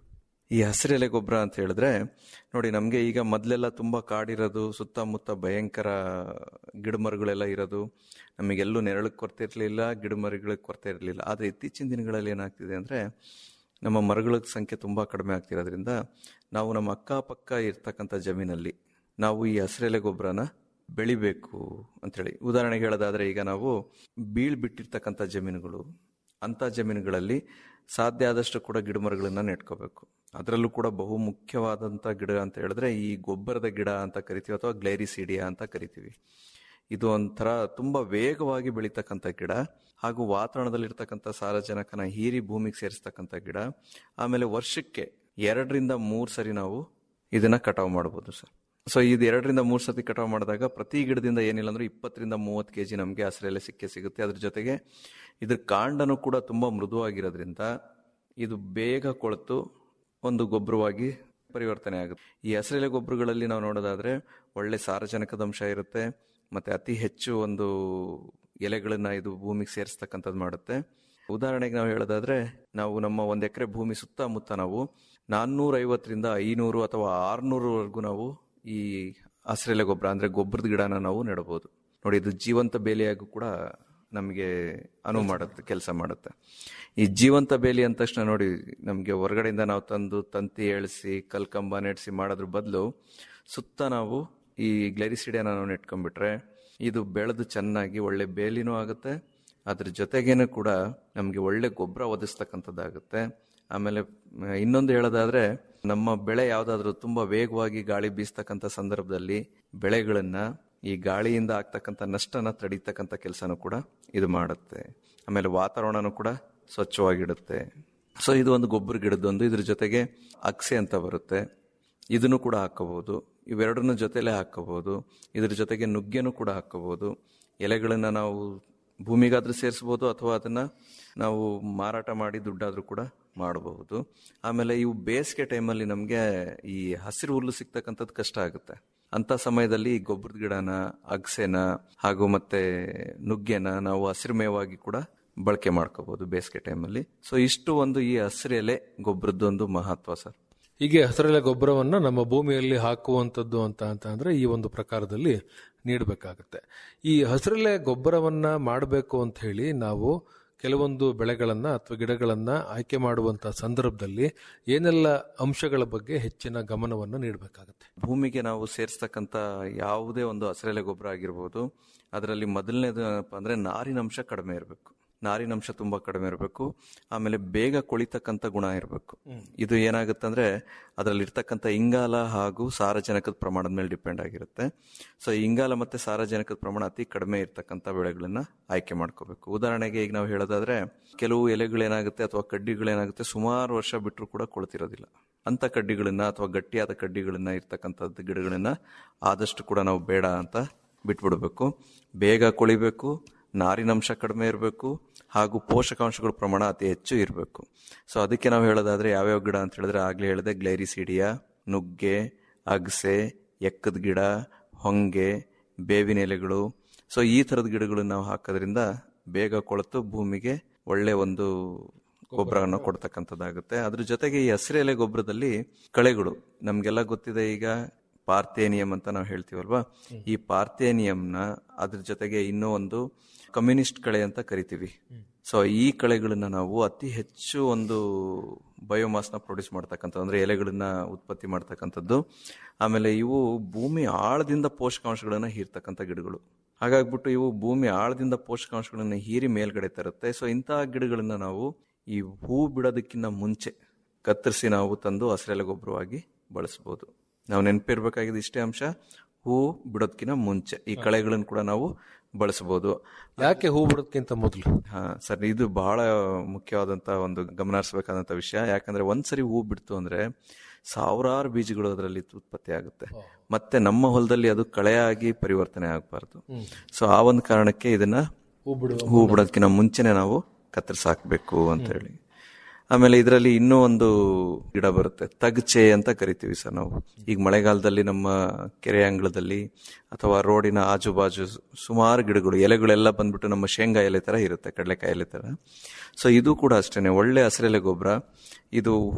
ಈ ಹಸಿರೆಲೆ ಗೊಬ್ಬರ ಅಂತ ಹೇಳಿದ್ರೆ ನೋಡಿ ನಮಗೆ ಈಗ ಮೊದಲೆಲ್ಲ ತುಂಬ ಕಾಡಿರೋದು ಸುತ್ತಮುತ್ತ ಭಯಂಕರ ಗಿಡಮರಗಳೆಲ್ಲ ಇರೋದು ನಮಗೆಲ್ಲೂ ನೆರಳಿಗೆ ಕೊರತೆ ಇರಲಿಲ್ಲ ಗಿಡಮರಗಳಿಗೆ ಕೊರತೆ ಇರಲಿಲ್ಲ ಆದರೆ ಇತ್ತೀಚಿನ ದಿನಗಳಲ್ಲಿ ಏನಾಗ್ತಿದೆ ಅಂದರೆ ನಮ್ಮ ಮರಗಳ ಸಂಖ್ಯೆ ತುಂಬ ಕಡಿಮೆ ಆಗ್ತಿರೋದ್ರಿಂದ ನಾವು ನಮ್ಮ ಅಕ್ಕಪಕ್ಕ ಇರ್ತಕ್ಕಂಥ ಜಮೀನಲ್ಲಿ ನಾವು ಈ ಹಸಿರೆಲೆ ಗೊಬ್ಬರನ ಬೆಳಿಬೇಕು ಅಂಥೇಳಿ ಉದಾಹರಣೆಗೆ ಹೇಳೋದಾದರೆ ಈಗ ನಾವು ಬೀಳ್ ಬಿಟ್ಟಿರ್ತಕ್ಕಂಥ ಜಮೀನುಗಳು ಅಂಥ ಜಮೀನುಗಳಲ್ಲಿ ಸಾಧ್ಯ ಆದಷ್ಟು ಕೂಡ ಗಿಡ ಮರಗಳನ್ನ ನೆಟ್ಕೋಬೇಕು ಅದರಲ್ಲೂ ಕೂಡ ಬಹು ಮುಖ್ಯವಾದಂಥ ಗಿಡ ಅಂತ ಹೇಳಿದ್ರೆ ಈ ಗೊಬ್ಬರದ ಗಿಡ ಅಂತ ಕರಿತೀವಿ ಅಥವಾ ಗ್ಲೈರಿಸಿಡಿಯಾ ಅಂತ ಕರಿತೀವಿ ಇದು ಒಂಥರ ತುಂಬ ವೇಗವಾಗಿ ಬೆಳೀತಕ್ಕಂಥ ಗಿಡ ಹಾಗೂ ವಾತಾವರಣದಲ್ಲಿರ್ತಕ್ಕಂಥ ಸಾರಜನಕನ ಹೀರಿ ಭೂಮಿಗೆ ಸೇರಿಸ್ತಕ್ಕಂಥ ಗಿಡ ಆಮೇಲೆ ವರ್ಷಕ್ಕೆ ಎರಡರಿಂದ ಮೂರು ಸರಿ ನಾವು ಇದನ್ನ ಕಟಾವು ಮಾಡ್ಬೋದು ಸರ್ ಸೊ ಇದು ಎರಡರಿಂದ ಮೂರು ಸತಿ ಕಟಾವು ಮಾಡಿದಾಗ ಪ್ರತಿ ಗಿಡದಿಂದ ಏನಿಲ್ಲ ಅಂದ್ರೆ ಇಪ್ಪತ್ತರಿಂದ ಮೂವತ್ತು ಕೆ ಜಿ ನಮಗೆ ಹಸಿರೆಲೆ ಸಿಕ್ಕೇ ಸಿಗುತ್ತೆ ಅದ್ರ ಜೊತೆಗೆ ಇದ್ರ ಕಾಂಡನೂ ಕೂಡ ತುಂಬ ಮೃದುವಾಗಿರೋದ್ರಿಂದ ಇದು ಬೇಗ ಕೊಳೆತು ಒಂದು ಗೊಬ್ಬರವಾಗಿ ಪರಿವರ್ತನೆ ಆಗುತ್ತೆ ಈ ಹಸಿರೆಲೆ ಗೊಬ್ಬರಗಳಲ್ಲಿ ನಾವು ನೋಡೋದಾದ್ರೆ ಒಳ್ಳೆ ಸಾರಜನಕದ ಅಂಶ ಇರುತ್ತೆ ಮತ್ತೆ ಅತಿ ಹೆಚ್ಚು ಒಂದು ಎಲೆಗಳನ್ನ ಇದು ಭೂಮಿಗೆ ಸೇರಿಸ್ತಕ್ಕಂಥದ್ದು ಮಾಡುತ್ತೆ ಉದಾಹರಣೆಗೆ ನಾವು ಹೇಳೋದಾದ್ರೆ ನಾವು ನಮ್ಮ ಒಂದು ಎಕರೆ ಭೂಮಿ ಸುತ್ತಮುತ್ತ ನಾವು ನಾನ್ನೂರ ಐವತ್ತರಿಂದ ಐನೂರು ಅಥವಾ ಆರ್ನೂರವರೆಗೂ ನಾವು ಈ ಹಸಿರೆಲೆ ಗೊಬ್ಬರ ಅಂದ್ರೆ ಗೊಬ್ಬರದ ಗಿಡನ ನಾವು ನೆಡಬಹುದು ನೋಡಿ ಇದು ಜೀವಂತ ಬೇಲಿಯಾಗೂ ಕೂಡ ನಮಗೆ ಅನುವು ಮಾಡುತ್ತೆ ಕೆಲಸ ಮಾಡುತ್ತೆ ಈ ಜೀವಂತ ಬೇಲಿ ಅಂದ ತಕ್ಷಣ ನೋಡಿ ನಮಗೆ ಹೊರಗಡೆಯಿಂದ ನಾವು ತಂದು ತಂತಿ ಎಳಿಸಿ ಕಲ್ಕಂಬ ನೆಡ್ಸಿ ಮಾಡೋದ್ರ ಬದಲು ಸುತ್ತ ನಾವು ಈ ಗ್ಲೈರಿಸಿಡಿಯನ್ನ ನಾವು ನೆಟ್ಕೊಂಡ್ಬಿಟ್ರೆ ಇದು ಬೆಳೆದು ಚೆನ್ನಾಗಿ ಒಳ್ಳೆ ಬೇಲಿನೂ ಆಗುತ್ತೆ ಅದ್ರ ಜೊತೆಗೇನು ಕೂಡ ನಮಗೆ ಒಳ್ಳೆ ಗೊಬ್ಬರ ಒದಗಿಸ್ತಕ್ಕಂಥದ್ದಾಗುತ್ತೆ ಆಮೇಲೆ ಮ್, ಇನ್ನೊಂದು ಹೇಳೋದಾದ್ರೆ ನಮ್ಮ ಬೆಳೆ ಯಾವ್ದಾದ್ರು ತುಂಬಾ ವೇಗವಾಗಿ ಗಾಳಿ ಬೀಸ್ತಕ್ಕಂಥ ಸಂದರ್ಭದಲ್ಲಿ ಬೆಳೆಗಳನ್ನ ಈ ಗಾಳಿಯಿಂದ ಆಗ್ತಕ್ಕಂಥ ನಷ್ಟನ ತಡೀತಕ್ಕಂಥ ಕೆಲಸನೂ ಕೂಡ ಇದು ಮಾಡುತ್ತೆ ಆಮೇಲೆ ವಾತಾವರಣನೂ ಕೂಡ ಸ್ವಚ್ಛವಾಗಿಡುತ್ತೆ ಸೊ ಇದು ಒಂದು ಗೊಬ್ಬರ ಗಿಡದೊಂದು ಇದ್ರ ಜೊತೆಗೆ ಅಕ್ಸೆ ಅಂತ ಬರುತ್ತೆ ಇದನ್ನು ಕೂಡ ಹಾಕೋಬಹುದು ಇವೆರಡನ್ನ ಜೊತೆಲೇ ಹಾಕೋಬಹುದು ಇದ್ರ ಜೊತೆಗೆ ನುಗ್ಗೆನೂ ಕೂಡ ಹಾಕೋಬಹುದು ಎಲೆಗಳನ್ನ ನಾವು ಭೂಮಿಗಾದ್ರೂ ಸೇರಿಸ್ಬೋದು ಅಥವಾ ಅದನ್ನ ನಾವು ಮಾರಾಟ ಮಾಡಿ ದುಡ್ಡಾದ್ರೂ ಕೂಡ ಮಾಡಬಹುದು ಆಮೇಲೆ ಇವು ಬೇಸಿಗೆ ಟೈಮಲ್ಲಿ ನಮಗೆ ಈ ಹಸಿರು ಹುಲ್ಲು ಸಿಗ್ತಕ್ಕಂಥದ್ದು ಕಷ್ಟ ಆಗುತ್ತೆ ಅಂತ ಸಮಯದಲ್ಲಿ ಈ ಗೊಬ್ಬರದ ಗಿಡನ ಅಗಸೆನ ಹಾಗೂ ಮತ್ತೆ ನುಗ್ಗೆನ ನಾವು ಹಸಿರು ಮೇವಾಗಿ ಕೂಡ ಬಳಕೆ ಮಾಡ್ಕೋಬಹುದು ಬೇಸಿಗೆ ಟೈಮಲ್ಲಿ ಸೊ ಇಷ್ಟು ಒಂದು ಈ ಹಸಿರು ಎಲೆ ಗೊಬ್ಬರದ್ದೊಂದು ಮಹತ್ವ ಸರ್ ಹೀಗೆ ಹಸಿರೆಲೆ ಗೊಬ್ಬರವನ್ನ ನಮ್ಮ ಭೂಮಿಯಲ್ಲಿ ಹಾಕುವಂಥದ್ದು ಅಂತ ಅಂತ ಅಂದ್ರೆ ಈ ಒಂದು ಪ್ರಕಾರದಲ್ಲಿ ನೀಡಬೇಕಾಗುತ್ತೆ ಈ ಹಸಿರೆಲೆ ಗೊಬ್ಬರವನ್ನ ಮಾಡಬೇಕು ಅಂತ ಹೇಳಿ ನಾವು ಕೆಲವೊಂದು ಬೆಳೆಗಳನ್ನ ಅಥವಾ ಗಿಡಗಳನ್ನ ಆಯ್ಕೆ ಮಾಡುವಂತ ಸಂದರ್ಭದಲ್ಲಿ ಏನೆಲ್ಲ ಅಂಶಗಳ ಬಗ್ಗೆ ಹೆಚ್ಚಿನ ಗಮನವನ್ನು ನೀಡಬೇಕಾಗುತ್ತೆ ಭೂಮಿಗೆ ನಾವು ಸೇರಿಸ್ತಕ್ಕಂಥ ಯಾವುದೇ ಒಂದು ಹಸಿರೆಲೆ ಗೊಬ್ಬರ ಆಗಿರ್ಬೋದು ಅದರಲ್ಲಿ ಮೊದಲನೇದು ಏನಪ್ಪ ಅಂದ್ರೆ ನಾರಿನಂಶ ಕಡಿಮೆ ಇರಬೇಕು ನಾರಿನಂಶ ತುಂಬಾ ಕಡಿಮೆ ಇರಬೇಕು ಆಮೇಲೆ ಬೇಗ ಕೊಳಿತಕ್ಕಂಥ ಗುಣ ಇರಬೇಕು ಇದು ಏನಾಗುತ್ತೆ ಅಂದ್ರೆ ಅದರಲ್ಲಿ ಇರ್ತಕ್ಕಂಥ ಇಂಗಾಲ ಹಾಗೂ ಸಾರಜನಕದ ಪ್ರಮಾಣದ ಮೇಲೆ ಡಿಪೆಂಡ್ ಆಗಿರುತ್ತೆ ಸೊ ಇಂಗಾಲ ಮತ್ತೆ ಸಾರಜನಕದ ಪ್ರಮಾಣ ಅತಿ ಕಡಿಮೆ ಇರ್ತಕ್ಕಂಥ ಬೆಳೆಗಳನ್ನ ಆಯ್ಕೆ ಮಾಡ್ಕೋಬೇಕು ಉದಾಹರಣೆಗೆ ಈಗ ನಾವು ಹೇಳೋದಾದ್ರೆ ಕೆಲವು ಎಲೆಗಳೇನಾಗುತ್ತೆ ಅಥವಾ ಕಡ್ಡಿಗಳೇನಾಗುತ್ತೆ ಸುಮಾರು ವರ್ಷ ಬಿಟ್ಟರು ಕೂಡ ಕೊಳ್ತಿರೋದಿಲ್ಲ ಅಂತ ಕಡ್ಡಿಗಳನ್ನ ಅಥವಾ ಗಟ್ಟಿಯಾದ ಕಡ್ಡಿಗಳನ್ನ ಇರ್ತಕ್ಕಂಥದ್ದು ಗಿಡಗಳನ್ನ ಆದಷ್ಟು ಕೂಡ ನಾವು ಬೇಡ ಅಂತ ಬಿಟ್ಬಿಡ್ಬೇಕು ಬೇಗ ಕೊಳಿಬೇಕು ನಾರಿನಂಶ ಕಡಿಮೆ ಇರಬೇಕು ಹಾಗೂ ಪೋಷಕಾಂಶಗಳ ಪ್ರಮಾಣ ಅತಿ ಹೆಚ್ಚು ಇರಬೇಕು ಸೊ ಅದಕ್ಕೆ ನಾವು ಹೇಳೋದಾದ್ರೆ ಯಾವ್ಯಾವ ಗಿಡ ಅಂತ ಹೇಳಿದ್ರೆ ಆಗ್ಲೇ ಹೇಳಿದೆ ಗ್ಲೈರಿಸಿಡಿಯಾ ನುಗ್ಗೆ ಅಗಸೆ ಎಕ್ಕದ ಗಿಡ ಹೊಂಗೆ ಬೇವಿನ ಎಲೆಗಳು ಸೊ ಈ ಥರದ ಗಿಡಗಳನ್ನ ನಾವು ಹಾಕೋದ್ರಿಂದ ಬೇಗ ಕೊಳೆತು ಭೂಮಿಗೆ ಒಳ್ಳೆ ಒಂದು ಗೊಬ್ಬರವನ್ನು ಕೊಡ್ತಕ್ಕಂಥದ್ದಾಗುತ್ತೆ ಅದ್ರ ಜೊತೆಗೆ ಈ ಹಸಿರು ಎಲೆ ಗೊಬ್ಬರದಲ್ಲಿ ಕಳೆಗಳು ನಮ್ಗೆಲ್ಲ ಗೊತ್ತಿದೆ ಈಗ ಪಾರ್ಥೇನಿಯಂ ಅಂತ ನಾವು ಹೇಳ್ತೀವಲ್ವಾ ಈ ಪಾರ್ಥೇನಿಯಂನ ಅದ್ರ ಜೊತೆಗೆ ಇನ್ನೂ ಒಂದು ಕಮ್ಯುನಿಸ್ಟ್ ಕಳೆ ಅಂತ ಕರಿತೀವಿ ಸೊ ಈ ಕಳೆಗಳನ್ನ ನಾವು ಅತಿ ಹೆಚ್ಚು ಒಂದು ಬಯೋಮಾಸ್ನ ಪ್ರೊಡ್ಯೂಸ್ ಮಾಡ್ತಕ್ಕಂಥದ್ದು ಅಂದ್ರೆ ಎಲೆಗಳನ್ನ ಉತ್ಪತ್ತಿ ಮಾಡ್ತಕ್ಕಂಥದ್ದು ಆಮೇಲೆ ಇವು ಭೂಮಿ ಆಳದಿಂದ ಪೋಷಕಾಂಶಗಳನ್ನ ಹೀರ್ತಕ್ಕಂಥ ಗಿಡಗಳು ಹಾಗಾಗ್ಬಿಟ್ಟು ಇವು ಭೂಮಿ ಆಳದಿಂದ ಪೋಷಕಾಂಶಗಳನ್ನ ಹೀರಿ ಮೇಲ್ಗಡೆ ತರುತ್ತೆ ಸೊ ಇಂತಹ ಗಿಡಗಳನ್ನ ನಾವು ಈ ಹೂ ಬಿಡೋದಕ್ಕಿಂತ ಮುಂಚೆ ಕತ್ತರಿಸಿ ನಾವು ತಂದು ಹಸಿರೆಲೆ ಗೊಬ್ಬರವಾಗಿ ಬಳಸ್ಬೋದು ನಾವು ನೆನಪಿರ್ಬೇಕಾಗಿದ್ದು ಇಷ್ಟೇ ಅಂಶ ಹೂ ಬಿಡೋದಕ್ಕಿಂತ ಮುಂಚೆ ಈ ಕಳೆಗಳನ್ನು ಕೂಡ ನಾವು ಬಳಸಬಹುದು ಯಾಕೆ ಹೂ ಬಿಡೋದಕ್ಕಿಂತ ಮೊದಲು ಹಾ ಸರ್ ಇದು ಬಹಳ ಮುಖ್ಯವಾದಂತ ಒಂದು ಗಮನ ಹರಿಸಬೇಕಾದಂತ ವಿಷಯ ಯಾಕಂದ್ರೆ ಒಂದ್ಸರಿ ಹೂ ಬಿಡ್ತು ಅಂದ್ರೆ ಸಾವಿರಾರು ಬೀಜಗಳು ಅದರಲ್ಲಿ ಉತ್ಪತ್ತಿ ಆಗುತ್ತೆ ಮತ್ತೆ ನಮ್ಮ ಹೊಲದಲ್ಲಿ ಅದು ಕಳೆಯಾಗಿ ಪರಿವರ್ತನೆ ಆಗಬಾರ್ದು ಸೊ ಆ ಒಂದು ಕಾರಣಕ್ಕೆ ಇದನ್ನ ಹೂ ಬಿಡುವ ಹೂ ಬಿಡೋದಕ್ಕಿಂತ ಮುಂಚೆನೆ ನಾವು ಕತ್ತರಿಸಾಕ್ಬೇಕು ಅಂತ ಹೇಳಿ ಆಮೇಲೆ ಇದರಲ್ಲಿ ಇನ್ನೂ ಒಂದು ಗಿಡ ಬರುತ್ತೆ ತಗಚೆ ಅಂತ ಕರಿತೀವಿ ಸರ್ ನಾವು ಈಗ ಮಳೆಗಾಲದಲ್ಲಿ ನಮ್ಮ ಕೆರೆ ಅಂಗಳದಲ್ಲಿ ಅಥವಾ ರೋಡಿನ ಆಜು ಬಾಜು ಸುಮಾರು ಗಿಡಗಳು ಎಲೆಗಳೆಲ್ಲ ಬಂದ್ಬಿಟ್ಟು ನಮ್ಮ ಶೇಂಗಾ ಎಲೆ ತರ ಇರುತ್ತೆ ಕಡಲೆಕಾಯಿ ಎಲೆ ತರ ಸೊ ಇದು ಕೂಡ ಅಷ್ಟೇನೆ ಒಳ್ಳೆ ಹಸಿರೆಲೆ ಗೊಬ್ಬರ ಇದು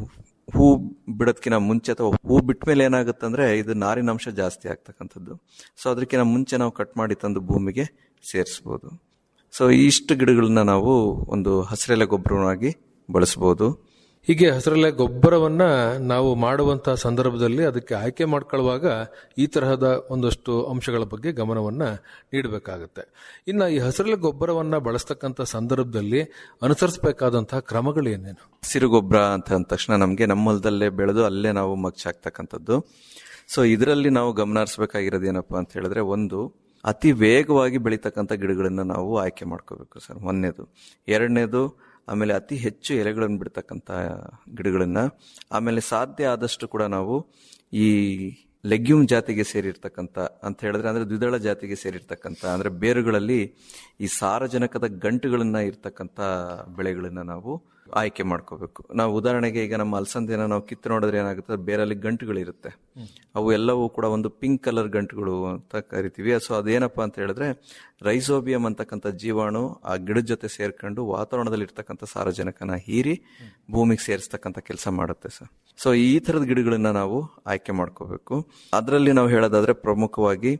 ಹೂ ಬಿಡೋದ್ಕಿಂತ ಮುಂಚೆ ಅಥವಾ ಹೂ ಬಿಟ್ಟ ಮೇಲೆ ಏನಾಗುತ್ತೆ ಅಂದ್ರೆ ಇದು ನಾರಿನಾಂಶ ಜಾಸ್ತಿ ಆಗ್ತಕ್ಕಂಥದ್ದು ಸೊ ಅದಕ್ಕಿಂತ ಮುಂಚೆ ನಾವು ಕಟ್ ಮಾಡಿ ತಂದು ಭೂಮಿಗೆ ಸೇರಿಸ್ಬೋದು ಸೊ ಇಷ್ಟು ಗಿಡಗಳನ್ನ ನಾವು ಒಂದು ಹಸಿರೆಲೆ ಗೊಬ್ಬರವಾಗಿ ಬಳಸ್ಬೋದು ಹೀಗೆ ಹಸಿರೆಲೆ ಗೊಬ್ಬರವನ್ನ ನಾವು ಮಾಡುವಂತಹ ಸಂದರ್ಭದಲ್ಲಿ ಅದಕ್ಕೆ ಆಯ್ಕೆ ಮಾಡ್ಕೊಳ್ಳುವಾಗ ಈ ತರಹದ ಒಂದಷ್ಟು ಅಂಶಗಳ ಬಗ್ಗೆ ಗಮನವನ್ನ ನೀಡಬೇಕಾಗುತ್ತೆ ಇನ್ನು ಈ ಹಸಿರೆಲೆ ಗೊಬ್ಬರವನ್ನ ಬಳಸ್ತಕ್ಕಂಥ ಸಂದರ್ಭದಲ್ಲಿ ಅನುಸರಿಸಬೇಕಾದಂತಹ ಕ್ರಮಗಳು ಏನೇನು ಹಸಿರು ಗೊಬ್ಬರ ಅಂತ ಅಂದ ತಕ್ಷಣ ನಮಗೆ ನಮ್ಮ ಹೊಲದಲ್ಲೇ ಬೆಳೆದು ಅಲ್ಲೇ ನಾವು ಮಗ್ಚಾಕ್ತಕ್ಕಂಥದ್ದು ಸೊ ಇದರಲ್ಲಿ ನಾವು ಗಮನ ಹರಿಸ್ಬೇಕಾಗಿರೋದು ಏನಪ್ಪಾ ಅಂತ ಹೇಳಿದ್ರೆ ಒಂದು ಅತಿ ವೇಗವಾಗಿ ಬೆಳೀತಕ್ಕಂಥ ಗಿಡಗಳನ್ನ ನಾವು ಆಯ್ಕೆ ಮಾಡ್ಕೋಬೇಕು ಸರ್ ಒಂದನೇದು ಎರಡನೇದು ಆಮೇಲೆ ಅತಿ ಹೆಚ್ಚು ಎಲೆಗಳನ್ನು ಬಿಡ್ತಕ್ಕಂಥ ಗಿಡಗಳನ್ನ ಆಮೇಲೆ ಸಾಧ್ಯ ಆದಷ್ಟು ಕೂಡ ನಾವು ಈ ಲೆಗ್ಯೂಮ್ ಜಾತಿಗೆ ಸೇರಿರ್ತಕ್ಕಂಥ ಅಂತ ಹೇಳಿದ್ರೆ ಅಂದ್ರೆ ದ್ವಿದಳ ಜಾತಿಗೆ ಸೇರಿರ್ತಕ್ಕಂಥ ಅಂದ್ರೆ ಬೇರುಗಳಲ್ಲಿ ಈ ಸಾರಜನಕದ ಗಂಟುಗಳನ್ನ ಇರ್ತಕ್ಕಂಥ ಬೆಳೆಗಳನ್ನ ನಾವು ಆಯ್ಕೆ ಮಾಡ್ಕೋಬೇಕು ನಾವು ಉದಾಹರಣೆಗೆ ಈಗ ನಮ್ಮ ಅಲಸಂದೆನ ನಾವು ಕಿತ್ತು ನೋಡಿದ್ರೆ ಏನಾಗುತ್ತೆ ಬೇರಲ್ಲಿ ಗಂಟುಗಳಿರುತ್ತೆ ಅವು ಎಲ್ಲವೂ ಕೂಡ ಒಂದು ಪಿಂಕ್ ಕಲರ್ ಗಂಟುಗಳು ಅಂತ ಕರಿತೀವಿ ಸೊ ಅದೇನಪ್ಪಾ ಅಂತ ಹೇಳಿದ್ರೆ ರೈಸೋಬಿಯಂ ಅಂತಕ್ಕಂಥ ಜೀವಾಣು ಆ ಗಿಡದ ಜೊತೆ ಸೇರ್ಕೊಂಡು ವಾತಾವರಣದಲ್ಲಿ ಇರ್ತಕ್ಕಂಥ ಸಾರಜನಕನ ಹೀರಿ ಭೂಮಿಗೆ ಸೇರಿಸ್ತಕ್ಕಂಥ ಕೆಲಸ ಮಾಡುತ್ತೆ ಸರ್ ಸೊ ಈ ತರದ ಗಿಡಗಳನ್ನ ನಾವು ಆಯ್ಕೆ ಮಾಡ್ಕೋಬೇಕು ಅದರಲ್ಲಿ ನಾವು ಹೇಳೋದಾದ್ರೆ ಪ್ರಮುಖವಾಗಿ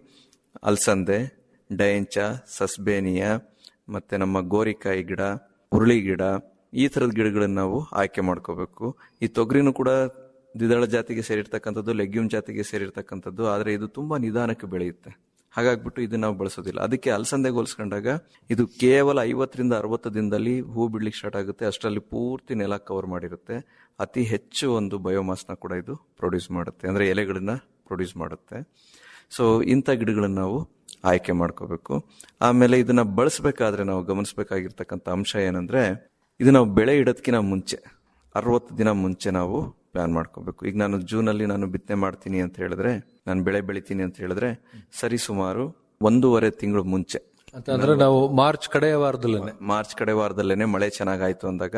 ಅಲಸಂದೆ ಡಯಂಚ ಸಸ್ಬೇನಿಯಾ ಮತ್ತೆ ನಮ್ಮ ಗೋರಿಕಾಯಿ ಗಿಡ ಹುರುಳಿ ಗಿಡ ಈ ತರದ ಗಿಡಗಳನ್ನ ನಾವು ಆಯ್ಕೆ ಮಾಡ್ಕೋಬೇಕು ಈ ತೊಗರಿನೂ ಕೂಡ ದ್ವಿದಳ ಜಾತಿಗೆ ಸೇರಿರ್ತಕ್ಕಂಥದ್ದು ಲೆಗ್ಯೂಮ್ ಜಾತಿಗೆ ಸೇರಿರ್ತಕ್ಕಂಥದ್ದು ಆದ್ರೆ ಇದು ತುಂಬಾ ನಿಧಾನಕ್ಕೆ ಬೆಳೆಯುತ್ತೆ ಹಾಗಾಗ್ಬಿಟ್ಟು ಇದು ನಾವು ಬಳಸೋದಿಲ್ಲ ಅದಕ್ಕೆ ಅಲಸಂದೆ ಹೋಲಿಸ್ಕೊಂಡಾಗ ಇದು ಕೇವಲ ಐವತ್ತರಿಂದ ಅರವತ್ತು ದಿನದಲ್ಲಿ ಹೂ ಬಿಡ್ಲಿಕ್ಕೆ ಸ್ಟಾರ್ಟ್ ಆಗುತ್ತೆ ಅಷ್ಟರಲ್ಲಿ ಪೂರ್ತಿ ನೆಲ ಕವರ್ ಮಾಡಿರುತ್ತೆ ಅತಿ ಹೆಚ್ಚು ಒಂದು ಬಯೋಮಾಸ್ನ ಕೂಡ ಇದು ಪ್ರೊಡ್ಯೂಸ್ ಮಾಡುತ್ತೆ ಅಂದ್ರೆ ಎಲೆಗಳನ್ನ ಪ್ರೊಡ್ಯೂಸ್ ಮಾಡುತ್ತೆ ಸೊ ಇಂಥ ಗಿಡಗಳನ್ನ ನಾವು ಆಯ್ಕೆ ಮಾಡ್ಕೋಬೇಕು ಆಮೇಲೆ ಇದನ್ನ ಬಳಸಬೇಕಾದ್ರೆ ನಾವು ಗಮನಿಸಬೇಕಾಗಿರ್ತಕ್ಕಂಥ ಅಂಶ ಏನಂದ್ರೆ ಇದು ನಾವು ಬೆಳೆ ಇಡೋದಕ್ಕಿಂತ ಮುಂಚೆ ಅರವತ್ತು ದಿನ ಮುಂಚೆ ನಾವು ಪ್ಲಾನ್ ಮಾಡ್ಕೋಬೇಕು ಈಗ ನಾನು ಜೂನಲ್ಲಿ ನಾನು ಬಿತ್ತನೆ ಮಾಡ್ತೀನಿ ಅಂತ ಹೇಳಿದ್ರೆ ನಾನು ಬೆಳೆ ಬೆಳಿತೀನಿ ಅಂತ ಹೇಳಿದ್ರೆ ಸರಿ ಸುಮಾರು ಒಂದೂವರೆ ತಿಂಗಳು ಮುಂಚೆ ಅಂತ ಅಂದ್ರೆ ನಾವು ಮಾರ್ಚ್ ಕಡೆಯ ವಾರದಲ್ಲೇ ಮಾರ್ಚ್ ಕಡೆ ವಾರದಲ್ಲೇನೆ ಮಳೆ ಚೆನ್ನಾಗಾಯ್ತು ಅಂದಾಗ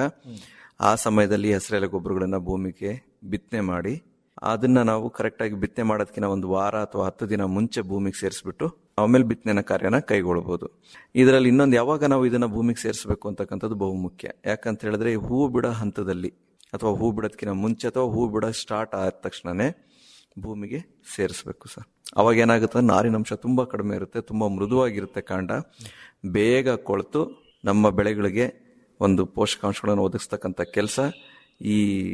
ಆ ಸಮಯದಲ್ಲಿ ಹಸಿರೆಲೆ ಗೊಬ್ಬರಗಳನ್ನ ಭೂಮಿಗೆ ಬಿತ್ತನೆ ಮಾಡಿ ಅದನ್ನ ನಾವು ಕರೆಕ್ಟ್ ಆಗಿ ಬಿತ್ತನೆ ಮಾಡೋದಕ್ಕಿಂತ ಒಂದು ವಾರ ಅಥವಾ ಹತ್ತು ದಿನ ಮುಂಚೆ ಭೂಮಿಗೆ ಸೇರಿಸ್ಬಿಟ್ಟು ಆಮೇಲೆ ಬಿತ್ತನೆ ಕಾರ್ಯನ ಕೈಗೊಳ್ಬಹುದು ಇದರಲ್ಲಿ ಇನ್ನೊಂದು ಯಾವಾಗ ನಾವು ಇದನ್ನ ಭೂಮಿಗೆ ಸೇರಿಸಬೇಕು ಅಂತಕ್ಕಂಥದ್ದು ಬಹುಮುಖ್ಯ ಯಾಕಂತ ಹೇಳಿದ್ರೆ ಹೂ ಬಿಡೋ ಹಂತದಲ್ಲಿ ಅಥವಾ ಹೂ ಬಿಡೋದಕ್ಕಿಂತ ಮುಂಚೆ ಅಥವಾ ಹೂ ಬಿಡೋ ಸ್ಟಾರ್ಟ್ ಆದ ತಕ್ಷಣನೇ ಭೂಮಿಗೆ ಸೇರಿಸ್ಬೇಕು ಸರ್ ಅವಾಗ ಏನಾಗುತ್ತೆ ನಾರಿನಂಶ ತುಂಬಾ ಕಡಿಮೆ ಇರುತ್ತೆ ತುಂಬಾ ಮೃದುವಾಗಿರುತ್ತೆ ಕಾಂಡ ಬೇಗ ಕೊಳೆತು ನಮ್ಮ ಬೆಳೆಗಳಿಗೆ ಒಂದು ಪೋಷಕಾಂಶಗಳನ್ನು ಒದಗಿಸ್ತಕ್ಕಂಥ ಕೆಲಸ ಈ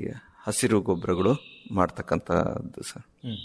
ಹಸಿರು ಗೊಬ್ಬರಗಳು ಮಾಡ್ತಕ್ಕಂಥದ್ದು ಸರ್